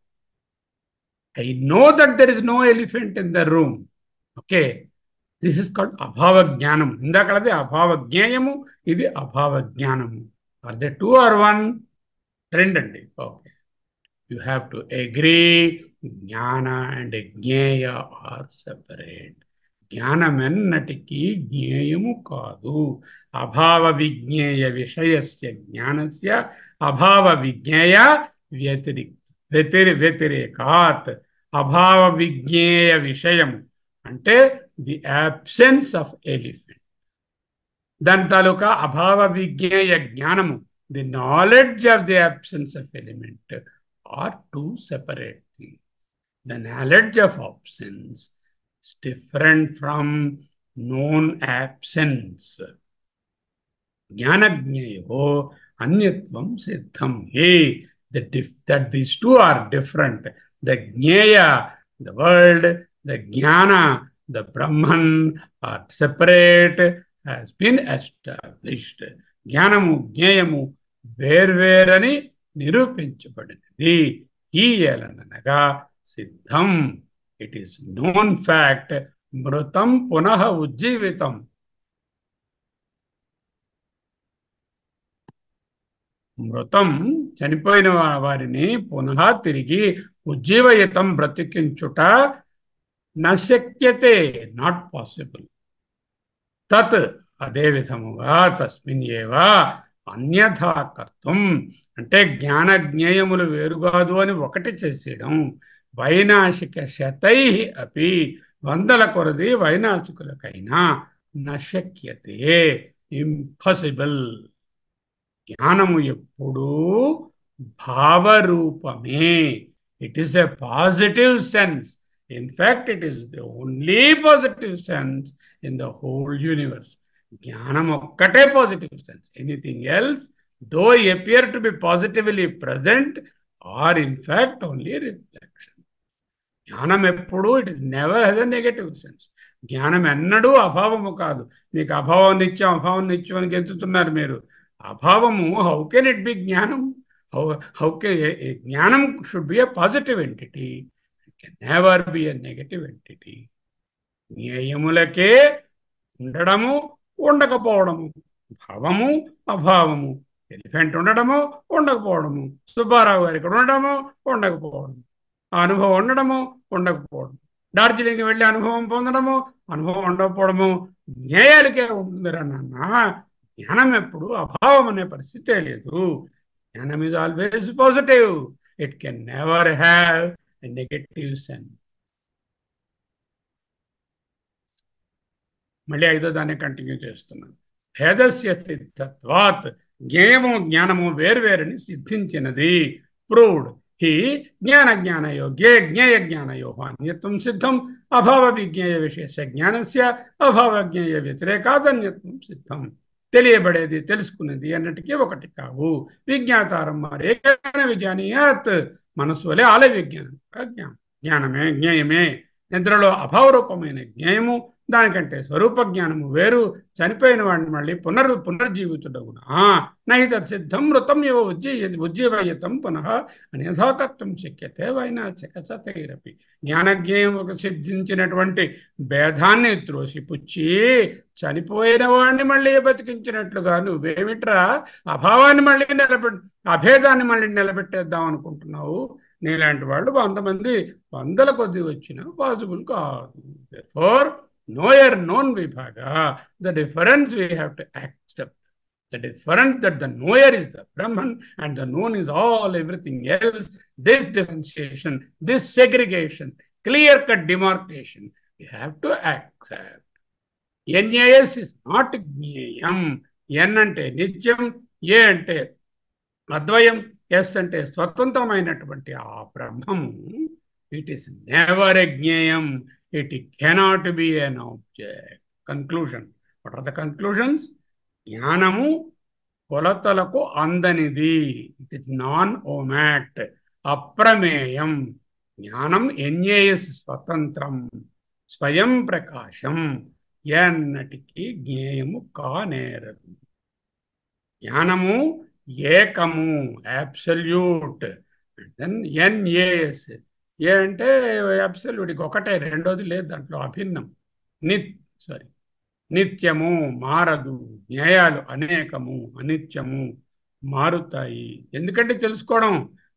I know that there is no elephant in the room. Okay. This is called అభావ జ్ఞానం ఇందాకలది అభావ జ్ఞేయము ఇది అభావ జ్ఞానము are they two or one రెండండి okay you have to agree జ్ఞాన అండ్ జ్ఞేయ ఆర్ సెపరేట్ జ్ఞానమెన్నటికీ జ్ఞేయము కాదు అభావ విజ్ఞేయ విషయస్య జ్ఞానస్య అభావ విజ్ఞేయ వ్యతిరిక్ వ్యతిరి వ్యతిరేకాత్ అభావ విజ్ఞేయ విషయము అంటే ది యాబ్సెన్స్ ఆఫ్ ఎలిఫెంట్ దాని తాలూకా అభావ విజ్ఞేయ జ్ఞానము the knowledge of the absence of element are two separate thing the knowledge of options is different from known absence జ్ఞానజ్ఞేయో అన్యత్వం సిద్ధం హే the diff that these two are different the జ్ఞేయ the world the jnana, the Brahman are separate, has been established. జ్ఞానము జ్ఞేయము వేర్వేరని నిరూపించబడినది ఈ ఏలనగా సిద్ధం it is known fact మృతం పునః ఉజ్జీవితం మృతం చనిపోయిన వారిని పునః తిరిగి ఉజ్జీవయుతం బ్రతికించుట నశక్యతే నాట్ పాసిబుల్ తత్ అదే విధముగా తస్మిన్ ఏవా అన్యథా కర్తం అంటే జ్ఞాన జ్ఞేయములు వేరుగాదు అని ఒకటి చేసేయడం వైనాశిక శతై అపి వందల కొరది వైనాశికులకైనా నశక్యతే ఇంపాసిబుల్ జ్ఞానము ఎప్పుడూ భావరూపమే it is a positive sense In fact, it is the only positive sense in the whole universe. Jnanam okkate positive sense. Anything else, though appear to be positively present, are in fact only reflection. జ్ఞానం ఎప్పుడు it is never has a negative sense జ్ఞానం ఎన్నడూ అభావము కాదు మీకు అభావం నిత్యం అభావం నిత్యం అని గెంతుతున్నారు మీరు అభావము హౌ కెన్ ఇట్ బి జ్ఞానం హౌ హౌ కె జ్ఞానం should be a positive entity can never be a negative entity. జ్ఞేయములకే ఉండడము ఉండకపోవడము భావము అభావము ఎలిఫెంట్ ఉండడము ఉండకపోవడము సుబ్బారావు గారు ఇక్కడ ఉండడము ఉండకపోవడం ఆ అనుభవం ఉండడము ఉండకపోవడం డార్జిలింగ్ వెళ్ళి అనుభవం పొందడము అనుభవం ఉండకపోవడము జ్ఞేయాలకే ఉంటుంది నాన్న జ్ఞానం ఎప్పుడు అభావం అనే పరిస్థితే లేదు జ్ఞానం is always positive it can never have a negative sense మళ్ళీ ఐదో దాన్ని కంటిన్యూ చేస్తున్నాను భేదస్య సిద్ధత్వాత్ జ్ఞేయము జ్ఞానము వేరువేరుని సిద్ధించినది ప్రూవ్డ్ హి జ్ఞాన జ్ఞానయో జ్ఞే జ్ఞేయ జ్ఞానయో అన్యత్వం సిద్ధం అభావ విజ్ఞేయ విశేష జ్ఞానస్య అభావ జ్ఞేయ వ్యతిరేకాదన్యత్వం సిద్ధం తెలియబడేది తెలుసుకునేది అన్నటికీ ఒకటి కావు విజ్ఞాతారం మారే విజ్ఞానీయాత్ మనస్సు వలె ఆలయ విజ్ఞానం జ్ఞానం జ్ఞానమే జ్ఞేయమే నిద్రలో అభావరూపమైన జ్ఞేయము దానికంటే స్వరూప జ్ఞానము వేరు చనిపోయిన వాడిని మళ్ళీ పునర్ పునర్జీవితుడగునా నైత సిద్ధం మృతం ఇవ ఉజ్జీయ ఉజ్జీవయతం పునః అనేధాకర్తం శక్యతే వైనాచకచతైరపి జ్ఞానజ్ఞేయముకు సిద్ధించినటువంటి భేదాన్ని త్రోసిపుచ్చి చనిపోయిన వాడిని మళ్ళీ బతికించినట్లుగా నువ్వేమిట్రా అభావాన్ని మళ్ళీ నిలబెట్ అభేదాన్ని మళ్ళీ నిలబెట్టేద్దాం అనుకుంటున్నావు నీలాంటి వాళ్ళు వంద మంది వందల కొద్ది వచ్చినా పాసిబుల్ కాదు four knower known vibhaga, the difference we have to accept. The difference that the knower is the Brahman and the known is all everything else. This differentiation, this segregation, clear cut demarcation, we have to accept. NAS is not జ్ఞేయం ఎన్ అంటే నిత్యం ఏ అంటే అద్వయం yes అంటే స్వతంత్రమైనటువంటి ఆ బ్రహ్మము it is never a జ్ఞేయం it cannot be an object. Conclusion. What are the conclusions? జ్ఞానము కొలతలకు అందనిది ఇట్ ఇస్ నాన్ ఓమాట్ అప్రమేయం జ్ఞానం ఎన్ఏఎస్ స్వతంత్రం స్వయం ప్రకాశం ఎన్నటికీ జ్ఞేయము కానేరదు జ్ఞానము ఏకము అబ్సల్యూట్ దెన్ ఎన్ఏఎస్ ఏ అంటే అబ్సల్యూట్కి ఒకటే రెండోది లేదు దాంట్లో అభిన్నం నిత్ సారీ నిత్యము మారదు న్యాయాలు అనేకము అనిత్యము మారుతాయి ఎందుకంటే తెలుసుకోవడం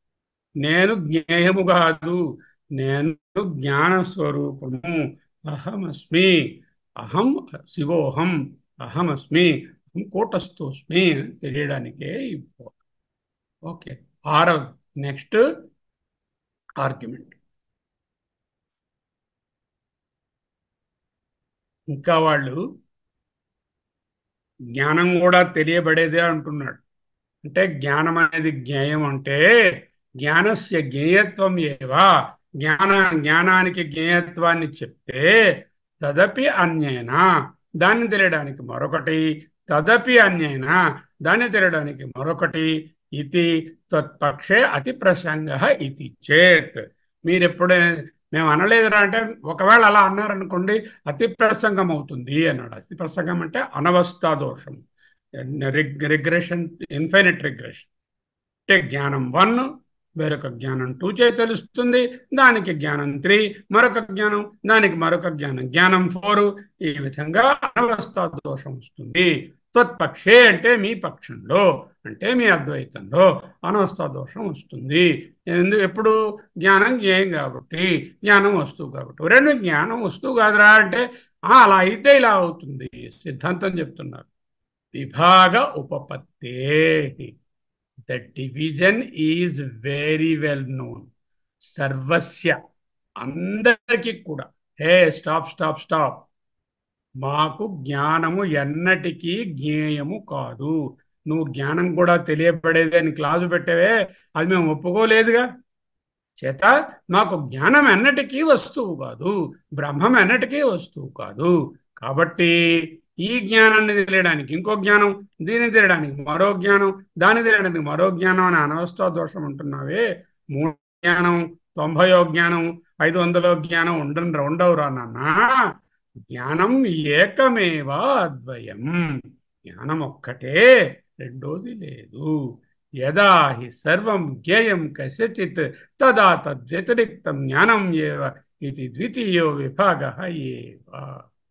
నేను జ్ఞేయము కాదు నేను జ్ఞాన స్వరూపము అహమస్మి అహం శివోహం అహమస్మి అహం కూటస్థోస్మి తెలియడానికే ఓకే ఆరవ నెక్స్ట్ ఆర్గ్యుమెంట్ ఇంకా వాళ్ళు జ్ఞానం కూడా తెలియబడేదే అంటున్నాడు అంటే జ్ఞానం అనేది జ్ఞేయం అంటే జ్ఞానస్య జ్ఞేయత్వం ఏవా జ్ఞాన జ్ఞానానికి జ్ఞేయత్వాన్ని చెప్తే తదపి అన్యేనా దాన్ని తెలియడానికి మరొకటి తదపి అన్యేనా దాన్ని తెలియడానికి మరొకటి ఇది తత్పక్షే అతి ప్రసంగ ఇది చేత్ మీరు ఎప్పుడైనా మేము అనలేదురా అంటే ఒకవేళ అలా అన్నారనుకోండి అతి ప్రసంగం అవుతుంది అన్నాడు అతి ప్రసంగం అంటే అనవస్థా దోషం రిగ్రెషన్ ఇన్ఫైనట్ రిగ్రెషన్ అంటే జ్ఞానం వన్ వేరొక జ్ఞానం టూ చే తెలుస్తుంది దానికి జ్ఞానం త్రీ మరొక జ్ఞానం దానికి మరొక జ్ఞానం జ్ఞానం ఫోర్ ఈ విధంగా అనవస్థా దోషం వస్తుంది త్వత్పక్షే అంటే మీ పక్షంలో అంటే మీ అద్వైతంలో అనవస్థా దోషం వస్తుంది ఎందు ఎప్పుడు జ్ఞానం జ్ఞేయం కాబట్టి జ్ఞానం వస్తువు కాబట్టి రెండు జ్ఞానం వస్తువు కాదురా అంటే అలా అయితే ఇలా అవుతుంది సిద్ధాంతం చెప్తున్నారు విభాగ ఉపపత్తే the division is very well known సర్వస్య అందరికీ కూడా హే స్టాప్ స్టాప్ స్టాప్ మాకు జ్ఞానము ఎన్నటికీ జ్ఞేయము కాదు నువ్వు జ్ఞానం కూడా తెలియబడేది అని క్లాసు పెట్టావే అది మేము ఒప్పుకోలేదుగా చేత మాకు జ్ఞానం ఎన్నటికీ వస్తువు కాదు బ్రహ్మం ఎన్నటికీ వస్తువు కాదు కాబట్టి ఈ జ్ఞానాన్ని తెలియడానికి ఇంకో జ్ఞానం దీన్ని తెలియడానికి మరో జ్ఞానం దాన్ని తెలియడానికి మరో జ్ఞానం అని అనవస్థా దోషం ఉంటున్నావే మూడు జ్ఞానం తొంభయో జ్ఞానం ఐదు వందలో జ్ఞానం ఉండ ఉండవురా నాన్న జ్ఞానం ఏకమేవా అద్వయం జ్ఞానం ఒక్కటే రెండోది లేదు యదా హి సర్వం జ్ఞేయం కస్యచిత్ తదా తద్వ్యతిరిక్తం జ్ఞానం ఏవ ఇది ద్వితీయో విభాగ ఏవ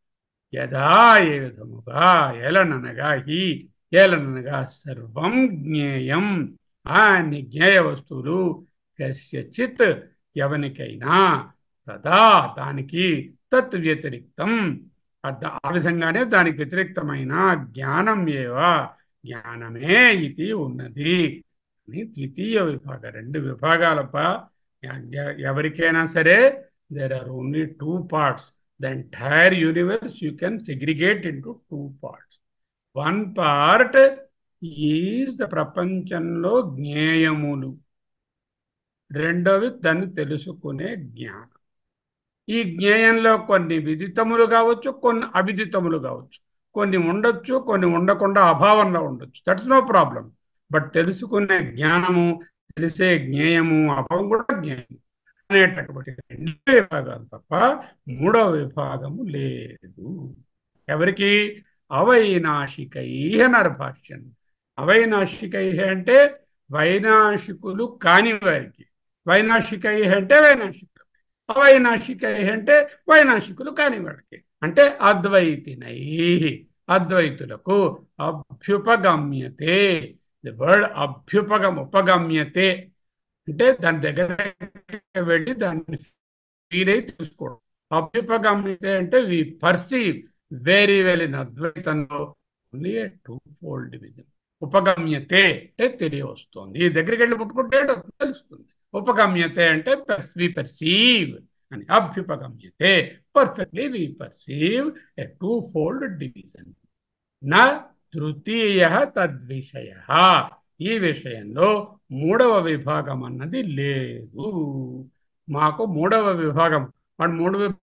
యథా ఏ విధముగా ఏలననగా హి ఏలననగా సర్వం జ్ఞేయం ఆ అన్ని జ్ఞేయ వస్తువులు కస్యచిత్ ఎవనికైనా తదా దానికి తత్ వ్యతిరిక్తం అద- ఆ విధంగానే దానికి వ్యతిరిక్తమైన జ్ఞానం ఏవా జ్ఞానమే ఇది ఉన్నది అని ద్వితీయ విభాగ రెండు విభాగాలప ఎ- ఎవరికైనా సరే there are only two parts the entire universe you can segregate into two parts one part is the ప్రపంచంలో జ్ఞేయములు రెండవది దాన్ని తెలుసుకునే జ్ఞానం ఈ జ్ఞేయంలో కొన్ని విదితములు కావచ్చు కొన్ని అవిదితములు కావచ్చు కొన్ని ఉండొచ్చు కొన్ని ఉండకుండా అభావంలో ఉండొచ్చు దట్స్ నో ప్రాబ్లం బట్ తెలుసుకునే జ్ఞానము తెలిసే జ్ఞేయము అభావం కూడా జ్ఞేయం అనేటటువంటి రెండు విభాగాలు తప్ప మూడవ విభాగము లేదు ఎవరికి అవైనాశికై అన్నారు భాష్యం అవైనాశికై అంటే వైనాశికులు కాని వారికి వైనాశికై అంటే వైనాశికులు అవైనాశికై అంటే వైనాశికులు కాని వాడికి అంటే అద్వైతినై అద్వైతులకు అభ్యుపగమ్యతే ది వర్డ్ అభ్యుపగం ఉపగమ్యతే అంటే దాని దగ్గర వెళ్ళి దాన్ని ఫీల్ అయి తెలుసుకోవడం అభ్యుపగమ్యతే అంటే we perceive very well in అద్వైతంలో ఓన్లీ టూ ఫోల్డ్ డివిజన్ ఉపగమ్యతే అంటే తెలియవస్తుంది ఈ దగ్గరికి వెళ్ళి ముట్టుకుంటే తెలుస్తుంది ఉపగమ్యతే అంటే వి పర్సీవ్ అని అభ్యుపగమ్యతే perfectly we perceive a twofold division నా తృతీయ తద్విషయ ఈ విషయంలో మూడవ విభాగం అన్నది లేదు మాకు మూడవ విభాగం వాడు మూడు విభాగం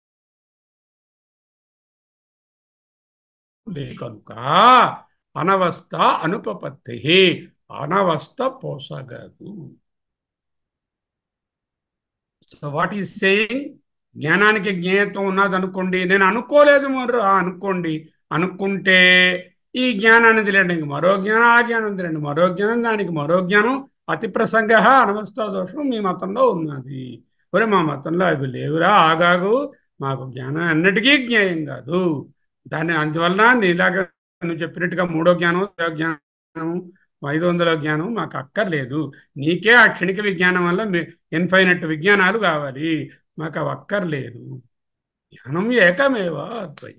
కనుక అనవస్థ అనుపపత్తి అనవస్థ పోసగదు సో వాట్ ఈస్ సేయింగ్ జ్ఞానానికి జ్ఞేయత్వం ఉన్నది అనుకోండి నేను అనుకోలేదు మరో అనుకోండి అనుకుంటే ఈ జ్ఞానాన్ని తెలియండి మరో జ్ఞానం ఆ జ్ఞానం తెలియండి మరో జ్ఞానం దానికి మరో జ్ఞానం అతి ప్రసంగ అనవస్థా దోషం మీ మతంలో ఉన్నది ఒరే మా మతంలో అవి లేవురా ఆగాగు మాకు జ్ఞానం అన్నిటికీ జ్ఞేయం కాదు దాన్ని అందువలన నీలాగా నువ్వు చెప్పినట్టుగా మూడో జ్ఞానం జ్ఞానం ఐదు వందల జ్ఞానం మాకు అక్కర్లేదు నీకే ఆ క్షణిక విజ్ఞానం వల్ల ఇన్ఫైనట్ విజ్ఞానాలు కావాలి మాకు అవి అక్కర్లేదు జ్ఞానం ఏకమేవా అద్వైతం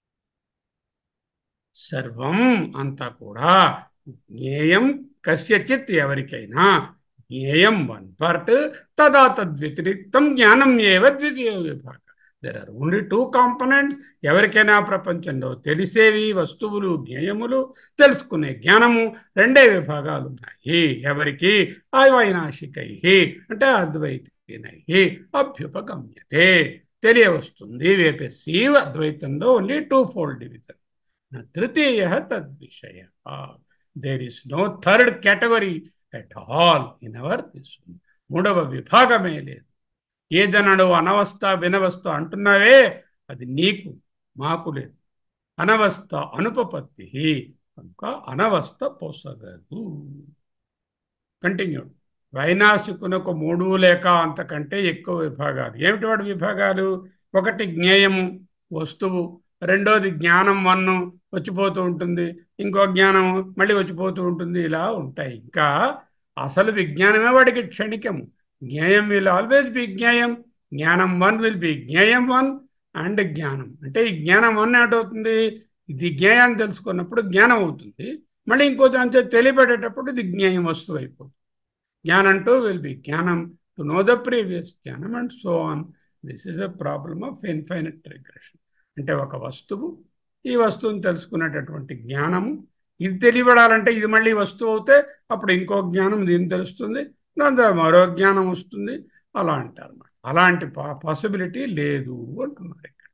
సర్వం అంతా కూడా జ్ఞేయం కస్యచిత్ ఎవరికైనా జ్ఞేయం వన్ పార్ట్ తదా తద్వ్యతిరిక్తం జ్ఞానం ఏవ ద్వితీయ విభాగ there are only two components ఎవరికైనా ప్రపంచంలో తెలిసేవి వస్తువులు జ్ఞేయములు తెలుసుకునే జ్ఞానము రెండే విభాగాలు ఉన్నాయి ఎవరికి అవైనాశికై అంటే అద్వైతినై అభ్యుపగమ్యతే తెలియవస్తుంది వేపెసీవ్ అద్వైతంలో ఓన్లీ టూ ఫోల్డ్ డివిజన్ తృతీయ తద్విషయ there is no third category at all in our మూడవ విభాగమే లేదు ఏదనడు అనవస్థ వినవస్థ అంటున్నావే అది నీకు మాకు లేదు అనవస్థ అనుపపత్తి కనుక అనవస్థ పోసగదు కంటిన్యూడ్ వైనాశికునకు మూడు లేక అంతకంటే ఎక్కువ విభాగాలు ఏమిటి వాటి విభాగాలు ఒకటి జ్ఞేయము వస్తువు రెండోది జ్ఞానం వన్ను వచ్చిపోతూ ఉంటుంది ఇంకో జ్ఞానం మళ్ళీ వచ్చిపోతూ ఉంటుంది ఇలా ఉంటాయి ఇంకా అసలు విజ్ఞానమే వాడికి క్షణికము జ్ఞేయం విల్ ఆల్వేస్ బి జ్ఞేయం జ్ఞానం వన్ విల్ బి జ్ఞేయం వన్ అండ్ జ్ఞానం అంటే ఈ జ్ఞానం వన్ ఏటవుతుంది ఇది జ్ఞేయాన్ని తెలుసుకున్నప్పుడు జ్ఞానం అవుతుంది మళ్ళీ ఇంకో దాంతో తెలియబడేటప్పుడు ఇది జ్ఞేయం వస్తువు అయిపోతుంది జ్ఞానం టూ విల్ బి జ్ఞానం టు నో ద ప్రీవియస్ జ్ఞానం and so on this is a problem of infinite regression అంటే ఒక వస్తువు ఈ వస్తువుని తెలుసుకునేటటువంటి జ్ఞానము ఇది తెలియబడాలంటే ఇది మళ్ళీ వస్తువు అవుతే అప్పుడు ఇంకో జ్ఞానం దీన్ని తెలుస్తుంది దాని మరో జ్ఞానం వస్తుంది అలా అంటారు అన్నమాట అలాంటి పాసిబిలిటీ లేదు అంటున్నారు ఇక్కడ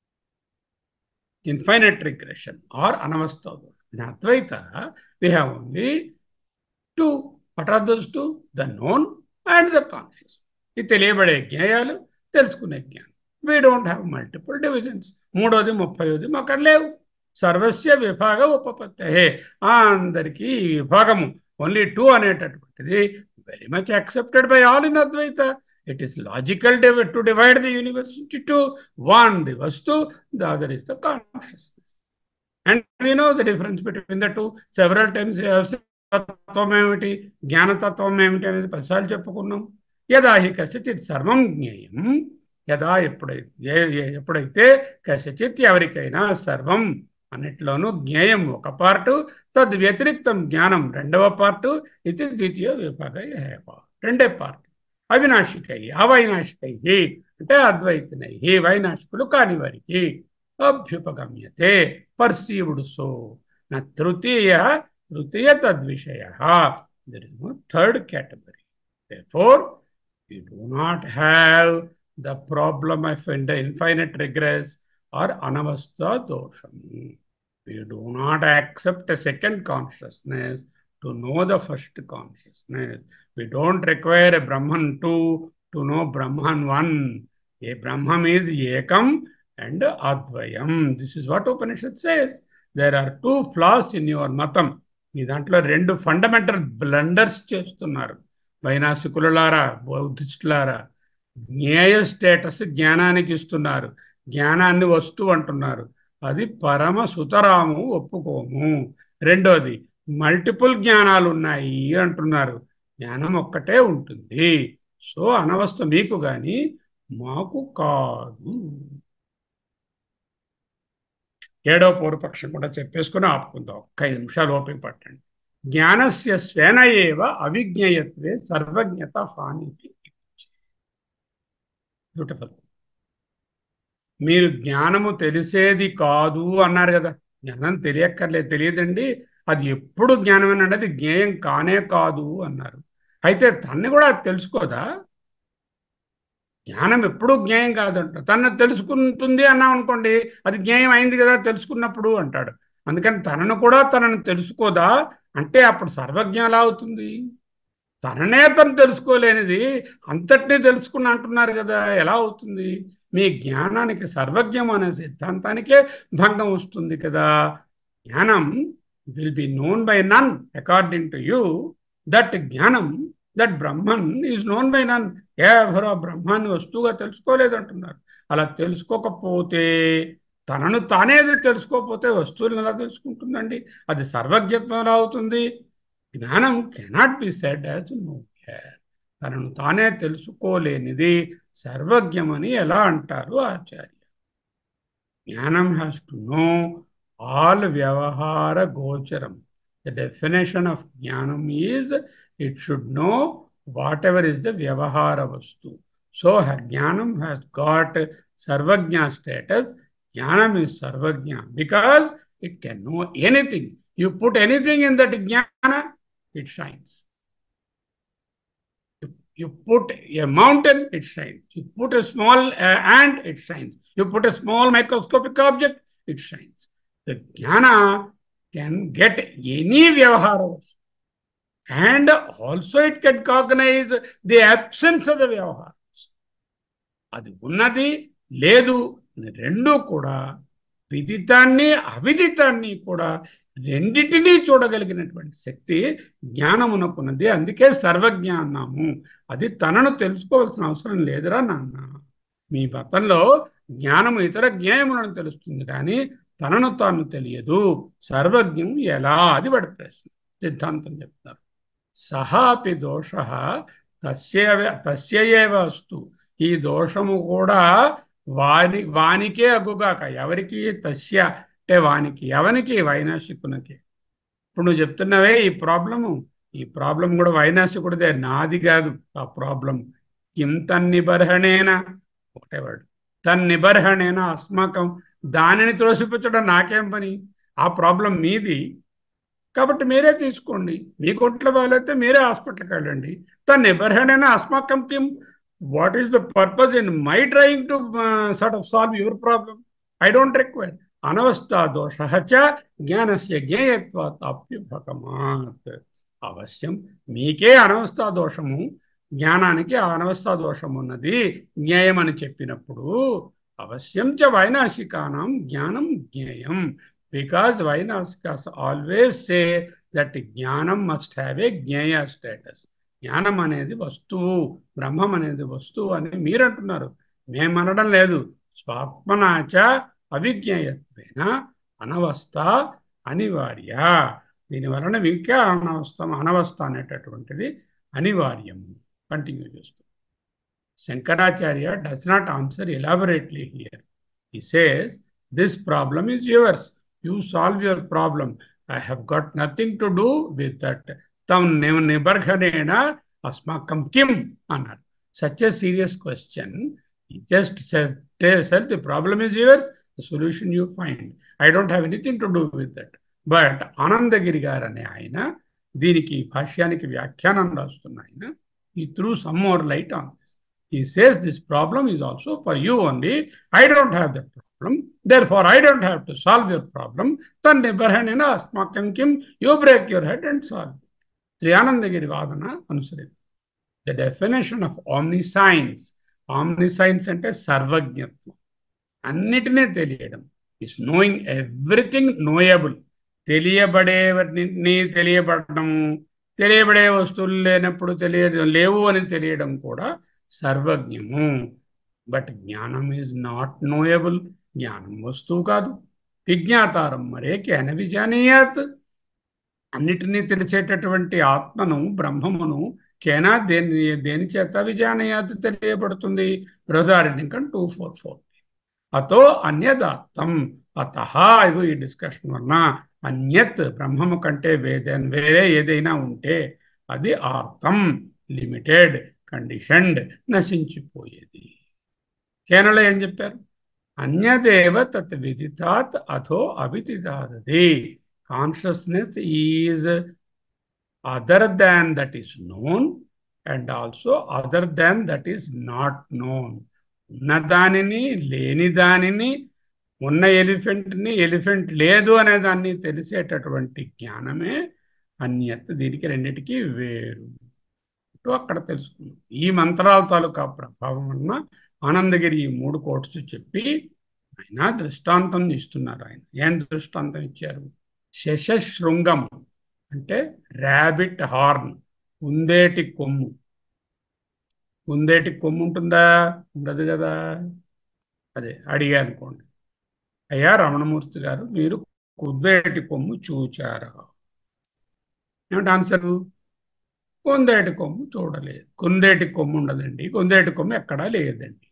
ఇన్ఫైనట్ రిగ్రెషన్ ఆర్ అనవస్థ ఇన్ అద్వైత we have only two what are those two the known and the conscious ఇది తెలియబడే జ్ఞేయాలు తెలుసుకునే జ్ఞానం we don't have multiple divisions మూడోది ముప్పైది మాకు లేవు సర్వస్య విభాగ ఉపపత్తే అందరికీ ఈ విభాగము ఓన్లీ టూ అనేటటువంటిది very much accepted by all in అద్వైత It is logical div- to divide the universe into two. One, the vastu, the other is the consciousness. And we know the difference between the two. Several times we have said, తత్వం ఏమిటి జ్ఞానతత్వం ఏమిటి అనేది పదిసార్లు చెప్పుకున్నాం యదా హి కసిచిత్ సర్వం జ్ఞేయం యదా ఎప్పుడైతే ఏ- ఏ- ఎప్పుడైతే కసిచిత్ ఎవరికైనా సర్వం అన్నిట్లోనూ జ్ఞేయం ఒక పార్టు తద్ వ్యతిరిక్తం జ్ఞానం రెండవ పార్టు ఇది ద్వితీయ విభాగ ఏవ. రెండే పార్ట్ అవినాశికై అవైనాశికై అంటే అద్వైతునై వైనాశికులు కాని వారికి అభ్యుపగమ్యతే పర్సీవుడు సో నా తృతీయ తృతీయ తద్విషయ there is no third category therefore we do not have the problem of in- infinite regress or anavastha dosham we do not accept a second consciousness to know the first consciousness we don't require a brahman 2 to know brahman 1 a brahman is ekam and advayam this is what upanishad says there are two flaws in your matam మీ దాంట్లో రెండు fundamental blunders చేస్తున్నారు వైనాశికులారా బౌద్ధిస్టులారా జ్ఞేయ status జ్ఞానానికి ఇస్తున్నారు జ్ఞానాన్ని వస్తు అంటున్నారు అది పరమ సుతరాము ఒప్పుకోము రెండోది మల్టిపుల్ జ్ఞానాలు ఉన్నాయి అంటున్నారు జ్ఞానం ఒక్కటే ఉంటుంది సో అనవస్థ మీకు కానీ మాకు కాదు ఏడో పూర్వపక్షం కూడా చెప్పేసుకుని ఆపుకుందాం ఒక్క ఐదు నిమిషాలు ఓపిక పట్టండి జ్ఞానస్య స్వేన ఏవ అవిజ్ఞయత్వే సర్వజ్ఞత హాని బ్యూటిఫుల్ మీరు జ్ఞానము తెలిసేది కాదు అన్నారు కదా జ్ఞానం తెలియక్కర్లేదు తెలియదండి అది ఎప్పుడు జ్ఞానమేనండి అది జ్ఞేయం కానే కాదు అన్నారు అయితే తన్ని కూడా తెలుసుకోదా జ్ఞానం ఎప్పుడూ జ్ఞేయం కాదంట తను తెలుసుకుంటుంది అన్నాం అనుకోండి అది జ్ఞేయం అయింది కదా తెలుసుకున్నప్పుడు అంటాడు అందుకని తనను కూడా తనను తెలుసుకోదా అంటే అప్పుడు సర్వజ్ఞ ఎలా అవుతుంది తననే తను తెలుసుకోలేనిది అంతటినీ తెలుసుకుని అంటున్నారు కదా ఎలా అవుతుంది మీ జ్ఞానానికి సర్వజ్ఞం అనే సిద్ధాంతానికే భంగం వస్తుంది కదా జ్ఞానం will be known by none according to you that జ్ఞానం that Brahman is known by none ఎవరో ఆ బ్రహ్మాన్ని వస్తువుగా తెలుసుకోలేదంటున్నారు అలా తెలుసుకోకపోతే తనను తానే తెలుసుకోకపోతే వస్తువులను ఎలా తెలుసుకుంటుందండి అది సర్వజ్ఞత్వం ఎలా అవుతుంది జ్ఞానం cannot be said as no తనను తానే తెలుసుకోలేనిది సర్వజ్ఞమని ఎలా అంటారు ఆచార్య జ్ఞానం హ్యాస్ టు నో ఆల్ వ్యవహార గోచరం ద డెఫినేషన్ ఆఫ్ జ్ఞానం is it should know whatever is the వ్యవహార వస్తు సో జ్ఞానం హ్యాస్ గాట్ సర్వజ్ఞ స్టేటస్ జ్ఞానం is sarvajna because it can know anything. You put anything in that jnana, it shines. You, you put a mountain, it shines. You put a small uh, ant, it shines. You put a small microscopic object, it shines. The jnana can get any vyavahara and also it can cognize the absence of the vyavahara. అది ఉన్నది లేదు రెండు కూడా విదితాన్ని అవిదితాన్ని కూడా రెండింటినీ చూడగలిగినటువంటి శక్తి జ్ఞానమునకున్నది అందుకే సర్వజ్ఞ అన్నాము అది తనను తెలుసుకోవాల్సిన అవసరం లేదురా నాన్న మీ మతంలో జ్ఞానము ఇతర జ్ఞానములను తెలుస్తుంది కానీ తనను తాను తెలియదు సర్వజ్ఞం ఎలా అది వాడి ప్రశ్న సిద్ధాంతం చెప్తారు సహాపి దోష తస్య తస్యయేవ అస్తు ఈ దోషము కూడా వాని వానికే అగ్గుగాక ఎవరికి తస్య అంటే వానికి ఎవనికి వైనాశికునికి ఇప్పుడు నువ్వు చెప్తున్నావే ఈ ప్రాబ్లము ఈ ప్రాబ్లం కూడా వైనాశికుడిదే నాది కాదు ఆ ప్రాబ్లం కిం తన్నిబర్హణేనా ఒకటే వాడు తన్నిబర్హణేనా అస్మాకం దానిని త్రోసిపుచ్చడం నాకేం పని ఆ ప్రాబ్లం మీది కాబట్టి మీరే తీసుకోండి మీ ఒంట్లో బాగాలైతే మీరే హాస్పిటల్కి వెళ్ళండి తను నిబర్హణైనా అస్మాకం కిం what is the purpose in my trying to sort of solve your problem I don't require అనవస్థా దోష జ్ఞానస్య జ్ఞేయత్వాత్ అప్యుభకమాత్ అవశ్యం మీకే అనవస్థా దోషము జ్ఞానానికి ఆ అనవస్థా దోషం ఉన్నది జ్ఞేయం అని చెప్పినప్పుడు అవశ్యం చ వైనాశికానం జ్ఞానం జ్ఞేయం బికాజ్ వైనాశికాస్ ఆల్వేస్ సే దట్ జ్ఞానం మస్ట్ హ్యావ్ ఏ జ్ఞేయ స్టేటస్ జ్ఞానం అనేది వస్తువు బ్రహ్మం అనేది వస్తువు అని మీరు అంటున్నారు మేము అనడం లేదు స్వాత్మనాచ అవిజ్ఞేయత్వేన అనవస్థ అనివార్య దీని వలన ఇంకా అనవస్థ అనవస్థ అనేటటువంటిది అనివార్యము కంటిన్యూ చేస్తూ Shankaracharya does not answer elaborately here he says this problem is yours you solve your problem i have got nothing to do with that tam nibarghanena asmakam kim అన్నాడు such a serious question he just said, said the problem is yours the solution you find i don't have anything to do with that but Anandagiri గారు అనే ఆయన దీనికి భాష్యానికి వ్యాఖ్యానం రాస్తున్న ఆయన ఈ through some more light on this he says this problem is also for you only. I don't have that problem. Therefore, I don't have to solve your problem. Then Nibarhanina Asmakam Kim, you break your head and solve it. Triyanandagiri Vadana అనుసరించి the definition of omniscience omniscience అంటే సర్వజ్ఞత్వం అన్నిటినీ తెలియడం is knowing everything knowable తెలియబడేవన్నీ తెలియబడము తెలియబడే వస్తువులు లేనప్పుడు తెలియడం లేవు అని తెలియడం కూడా సర్వజ్ఞము బట్ జ్ఞానం ఈజ్ నాట్ నోయబుల్ జ్ఞానం వస్తువు కాదు విజ్ఞాతారం మరే కేన విజానీయాత్ అన్నిటినీ తెలిసేటటువంటి ఆత్మను బ్రహ్మమును కేనా దేని దేని చేత విజానయాత్ తెలియబడుతుంది బృహదారణ్యం టూ ఫోర్ ఫోర్ అతో అన్యదాత్తం అత ఇగో ఈ డిస్కషన్ వలన అన్యత్ బ్రహ్మము కంటే వేదే వేరే ఏదైనా ఉంటే అది ఆత్తం లిమిటెడ్ కండిషన్డ్ నశించిపోయేది కేనలో ఏం చెప్పారు అన్యదేవ తత్ విదితాత్ అథో అవిదితాదది consciousness is other than that is known and also other than that is not known ఉన్న దానిని లేని దానిని ఉన్న ఎలిఫెంట్ని ఎలిఫెంట్ లేదు అనే దాన్ని తెలిసేటటువంటి జ్ఞానమే అన్యత్ దీనికి రెండింటికి వేరు అక్కడ తెలుసుకున్నాం ఈ మంత్రాల తాలూకా ప్రభావం వలన ఆనందగిరి ఈ మూడు కోట్స్ చెప్పి ఆయన దృష్టాంతం ఇస్తున్నారు ఆయన ఏం దృష్టాంతం ఇచ్చారు శశశృంగం అంటే ర్యాబిట్ హార్న్ కుందేటి కొమ్ము కుందేటి కొమ్ము ఉంటుందా ఉండదు కదా అదే అడిగా అనుకోండి అయ్యా రమణమూర్తి గారు మీరు కుందేటి కొమ్ము చూచారా ఏమిటి ఆన్సరు కుందేటి కొమ్ము చూడలేదు కుందేటి కొమ్ము ఉండదండి కుందేటి కొమ్ము ఎక్కడా లేదండి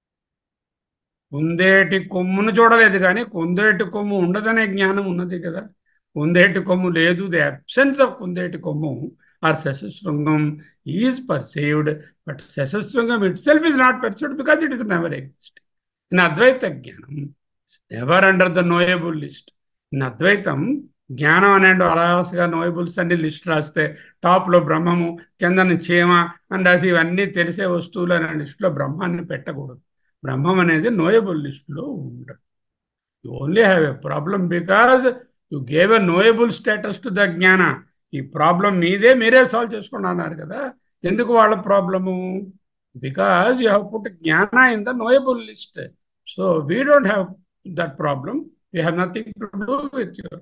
కుందేటి కొమ్మును చూడలేదు కానీ కుందేటి కొమ్ము ఉండదనే జ్ఞానం ఉన్నది కదా కుందేటి కొమ్ము లేదు ది అబ్సెన్స్ ఆఫ్ కుందేటి కొమ్ము ఆర్ శశశృంగం ఈజ్ పర్సీవ్డ్ బట్ శశశృంగం itself is not perceived because it is never exist in అద్వైత జ్ఞానం never under the knowable list in అద్వైతం జ్ఞానం అనే అలహాసుగా నోయబుల్స్ అన్ని లిస్ట్ రాస్తే టాప్లో బ్రహ్మము కిందన చీమ అని రాసి ఇవన్నీ తెలిసే వస్తువులు అనే లిస్టులో బ్రహ్మాన్ని పెట్టకూడదు బ్రహ్మం అనేది నోయబుల్ లిస్టులో ఉండదు you only have a problem because you gave a knowable status to the జ్ఞాన ఈ ప్రాబ్లం మీదే మీరే సాల్వ్ చేసుకోండి అన్నారు కదా ఎందుకు వాళ్ళ problem because you have put జ్ఞాన in the knowable list so we don't have that problem we have nothing to do with your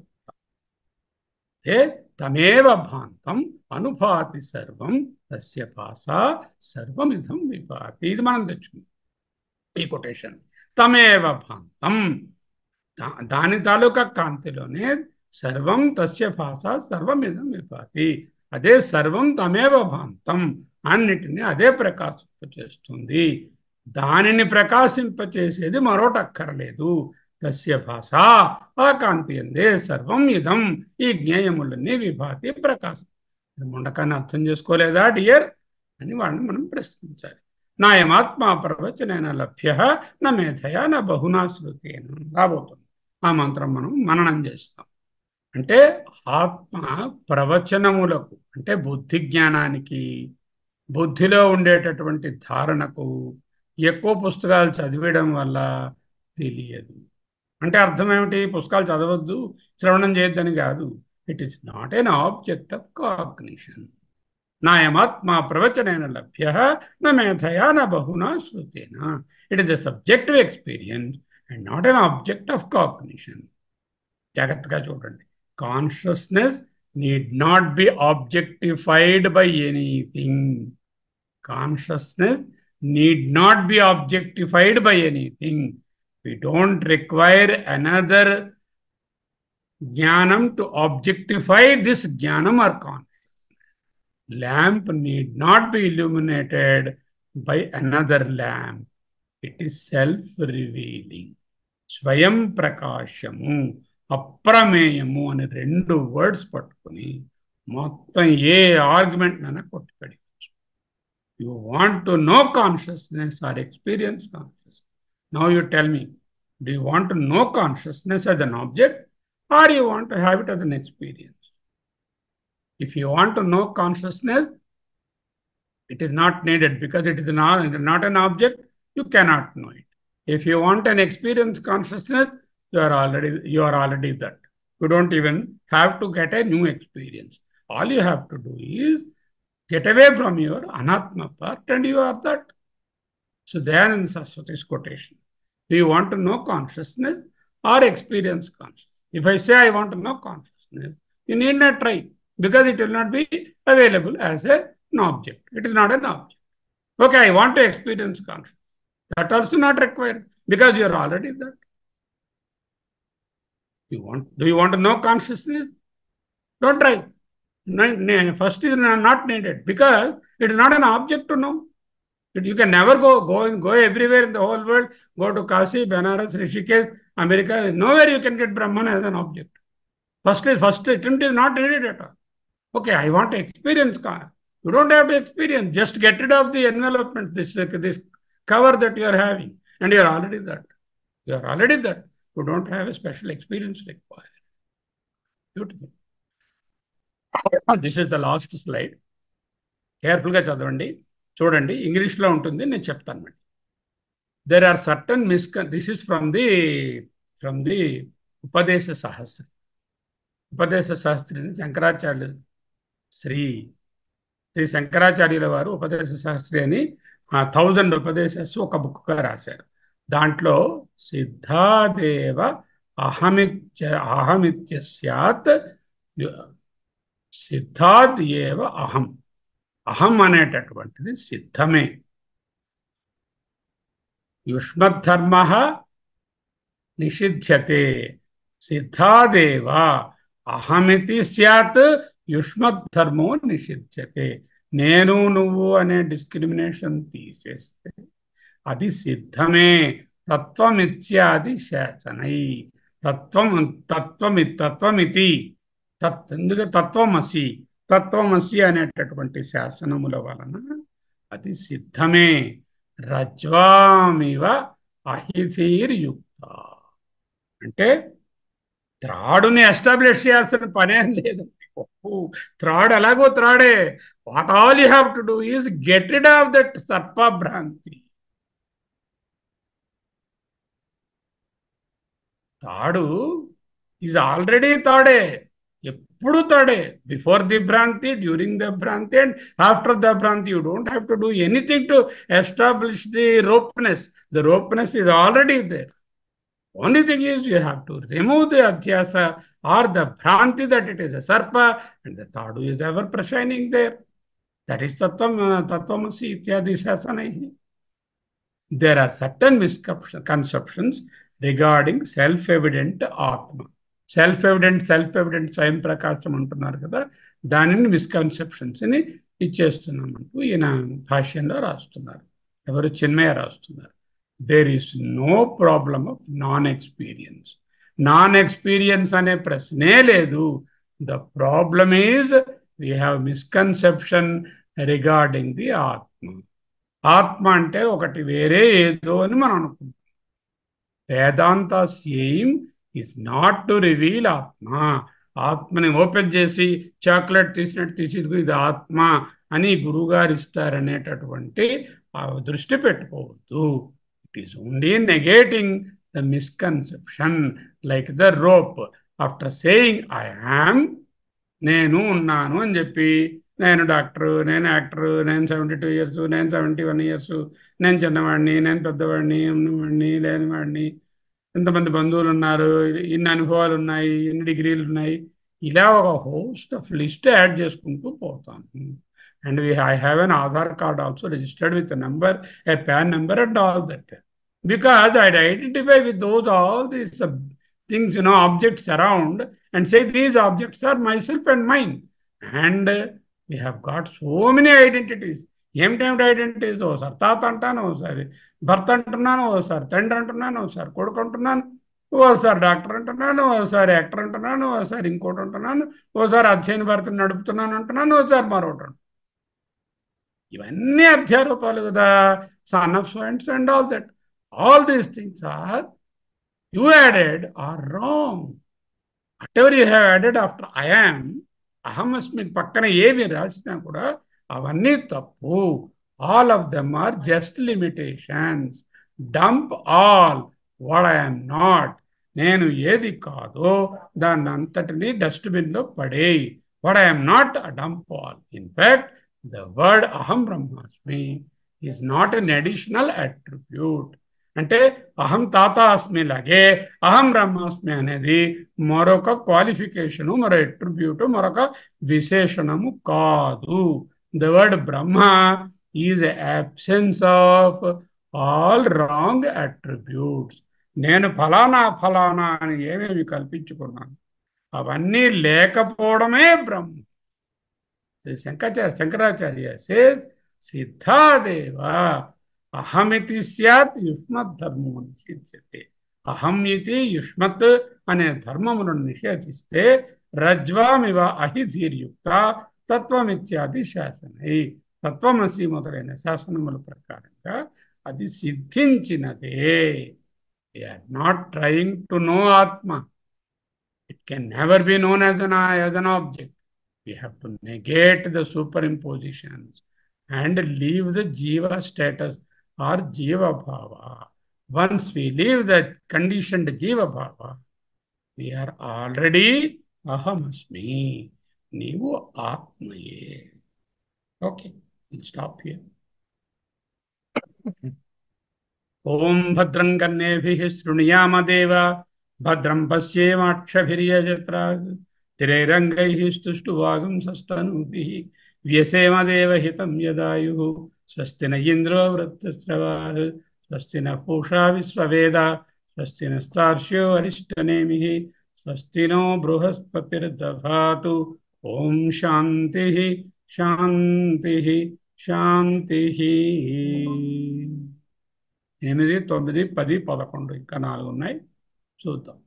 ఏ తమేవ భాంతం అనుభాతి సర్వం తస్య పాస సర్వమిధం విపాతి ఇది మనం తెచ్చుకుందాం ఈ కొటేషన్ తమేవ భాంతం దాని తాలూకా కాంతిలోనే సర్వం తస్య భాష సర్వమిదం విపాతి అదే సర్వం తమేవ భాంతం అన్నిటిని అదే ప్రకాశింపచేస్తుంది దానిని ప్రకాశింపచేసేది మరోటి అక్కర్లేదు తస్య భాష ఆ కాంతి అందే సర్వం ఇదం ఈ జ్ఞేయములన్నీ విభాతి ప్రకాశం ముండకాన్ని అర్థం చేసుకోలేదా డియర్ అని వాళ్ళని మనం ప్రశ్నించాలి నాయమాత్మా ప్రవచనైన లభ్య నా మేధయా నా బహునా శృతేన రాబోతుంది ఆ మంత్రం మనం మననం చేస్తాం అంటే ఆత్మ ప్రవచనములకు అంటే బుద్ధి జ్ఞానానికి బుద్ధిలో ఉండేటటువంటి ధారణకు ఎక్కువ పుస్తకాలు చదివడం వల్ల తెలియదు అంటే అర్థం ఏమిటి పుస్తకాలు చదవద్దు శ్రవణం చేయొద్దని కాదు it is not an object of cognition నాయమాత్మా ప్రవచనైన లభ్య నా మేధయా నా బహునా శృతేన it is a subjective experience and not an object of cognition జాగ్రత్తగా చూడండి consciousness need not be objectified by anything. Consciousness need not be objectified by anything. We don't require another jnanam to objectify this jnanam or consciousness. Lamp need not be illuminated by another lamp. It is self-revealing. స్వయం ప్రకాశము అప్రమేయము అని రెండు words పట్టుకుని మొత్తం ఏ argument నైనా కొట్టుకడివచ్చు you want to know consciousness or experience conscious now you tell me do you want to know consciousness as an object or you want to have it as an experience if you want to know consciousness it is not needed because it is not, not an object you cannot know it if you want an experience consciousness you are already you are already that you don't even have to get a new experience all you have to do is get away from your anatma part and you are that so there in Saraswati's quotation do you want to know consciousness or experience consciousness if i say i want to know consciousness you need not try because it will not be available as a, an object it is not an object okay i want to experience consciousness that also not required because you are already that. You want? Do you want to know consciousness? Don't try. No, first is not needed because it is not an object to know. It, you can never go go and go everywhere in the whole world. Go to Kasi, Benares, Rishikesh, America. Nowhere you can get Brahman as an object. First is first attempt is not needed at all. Okay, I want to experience. You don't have to experience. Just get rid of the envelopment. This this cover that you are having, and you are already that. You are already that. You don't have a special experience required. Beautiful. This is the last slide కేర్ఫుల్గా చదవండి చూడండి ఇంగ్లీష్లో ఉంటుంది నేను చెప్తాను madam there are certain misconception this is from the from the Upadesa Sahasri ఉపదేశ సహస్రిని శంకరాచార్యులు శ్రీ శ్రీ శంకరాచార్యుల వారు ఉపదేశ శాస్త్రి అని థౌజండ్ ఉపదేశాస్ ఒక బుక్గా రాశారు దాంట్లో సిద్ధాదేవ అహమిత్య అహమిత్య సత్ సిద్ధాద్ ఏవ అహం అహం అనేటటువంటిది సిద్ధమే యుష్మద్ధర్మ నిషిధ్యతే సిద్ధాదేవ అహమితి సత్ యుష్మద్ధర్మో నిషిధ్యతే నేను నువ్వు అనే డిస్క్రిమినేషన్ తీసేస్తే అది సిద్ధమే తత్వమిత్యాది శాసనై తత్వం తత్వమి తత్వమితి తత్ ఎందుకు తత్వమసి తత్వమసి అనేటటువంటి శాసనముల వలన అది సిద్ధమే రజ్వామివ అహిధీర్యుక్త అంటే త్రాడుని ఎస్టాబ్లిష్ చేయాల్సిన పనేం లేదు త్రాడ్ ఎలాగో త్రాడే what all you have to do is get rid of that సర్పభ్రాంతి తాడు ఈజ్ ఆల్రెడీ తాడే ఎప్పుడు తాడే బిఫోర్ ది భ్రాంతి డ్యూరింగ్ ద భ్రాంతి అండ్ ఆఫ్టర్ ద భ్రాంతి you don't have to do anything to establish the ropeness the ropeness is already there Only thing is you have to remove the adhyasa or the bhranti that it is a sarpa and the thadu is ever shining there. That is tattvam, tattvamasi ityadi sasanaihi. There are certain misconceptions regarding self-evident atma. Self evident self evident స్వయం ప్రకాశం అంటున్నారు కదా దానిని మిస్కన్సెప్షన్స్ని ఇచ్చేస్తున్నామంటూ ఈయన భాష్యంలో రాస్తున్నారు ఎవరు చిన్మయ రాస్తున్నారు there is no problem of non experience non experience అనే ప్రశ్నే లేదు the problem is we have misconception regarding the ఆత్మ ఆత్మ అంటే ఒకటి వేరే ఏదో అని మనం అనుకుంటాం Vedanta's aim is not to reveal ఆత్మ ఆత్మని ఓపెన్ చేసి చాక్లెట్ తీసినట్టు తీసి ఇది ఆత్మ అని గురువుగారు ఇస్తారనేటటువంటి దృష్టి పెట్టుకోవద్దు it is only negating the misconception like the rope after saying I am నేను ఉన్నాను అని చెప్పి నేను డాక్టరు నేను యాక్టరు నేను సెవెంటీ టూ ఇయర్స్ నేను సెవెంటీ వన్ ఇయర్స్ నేను చిన్నవాడిని నేను పెద్దవాడిని ఉన్నవాడిని లేనివాడిని ఎంతమంది బంధువులు ఉన్నారు ఇన్ని అనుభవాలు ఉన్నాయి ఎన్ని డిగ్రీలు ఉన్నాయి ఇలా ఒక హోస్ట్ ఆఫ్ లిస్ట్ యాడ్ చేసుకుంటూ పోతాను and we I have an Aadhaar card also registered with number a PAN number and all that because I identify with those all these things you know objects around and say these objects are my self and mind and we have got so many identities ఏమిటేమిటి identities ఓసారి తాత అంటాను ఓసారి భర్త అంటున్నాను ఓసారి తండ్రి అంటున్నాను ఓసారి కొడుకు అంటున్నాను ఓసారి డాక్టర్ అంటున్నాను ఓసారి యాక్టర్ అంటున్నాను ఓసారి ఇంకోటి అంటున్నాను ఓసారి అధ్యయన భర్తను నడుపుతున్నాను అంటున్నాను ఓసారి మరొకటి ఇవన్నీ అధ్యారూపాలు కదా son of so and all that all these things are you added or wrong whatever you have added after I am అహమస్మి పక్కన ఏవి రాసినా కూడా అవన్నీ తప్పు all of them are just limitations dump all what I am not నేను ఏది కాదో దాన్ని అంతటిని డస్ట్బిన్లో పడేయి what I am not dump all in fact the word అహం బ్రహ్మాస్మి is not an additional attribute అంటే అహం తాత అస్మి లాగే అహం బ్రహ్మాస్మి అనేది మరొక క్వాలిఫికేషను మరో అట్రిబ్యూట్ మరొక విశేషణము కాదు ద వర్డ్ బ్రహ్మ is absence of all wrong attributes నేను ఫలానా ఫలానా అని ఏమేమి కల్పించుకున్నాను అవన్నీ లేకపోవడమే బ్రహ్మ శంకరాచార్య శంకరాచార్య సేస్ సిద్ధాదేవ అహమితి సత్ యుష్మత్ ధర్మము నిషేధిస్తే అహం ఇది యుష్మత్ అనే ధర్మములను నిషేధిస్తే రజ్వామివ అహిధీర్యుక్త తత్వమిత్యాది శాసనై తత్వమసి మొదలైన శాసనముల ప్రకారంగా అది సిద్ధించినదే నాట్ ట్రయింగ్ టు నో ఆత్మ it can never be known as an as an object we have to negate the superimpositions and leave the jiva status or jiva bhava. Once we leave the conditioned jiva bhava, we are already ahamasmi. Nivu atmaye. Okay, we'll stop here. ఓం భద్రం కన్నేభిः శృణుయామదేవ భద్రం పశ్యేమాక్షభిర్యజత్రా స్థిరైరంగైः స్తుష్టువాగుంసస్తనూభిः వ్యసేమదేవ హితం యదాయుः స్వస్తి న ఇంద్రో వృత్తస్రవాः స్వస్తి న పూషా విశ్వవేద స్వస్తి నస్తార్ష్యో అరిష్టనేమిः స్వస్తి నో బృహస్పతిర్దధాతు ఓం శాంతి శాంతి శాంతి ఎనిమిది తొమ్మిది పది పదకొండు ఇంకా నాలుగు ఉన్నాయి చూద్దాం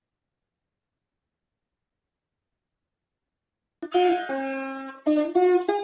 Thank you.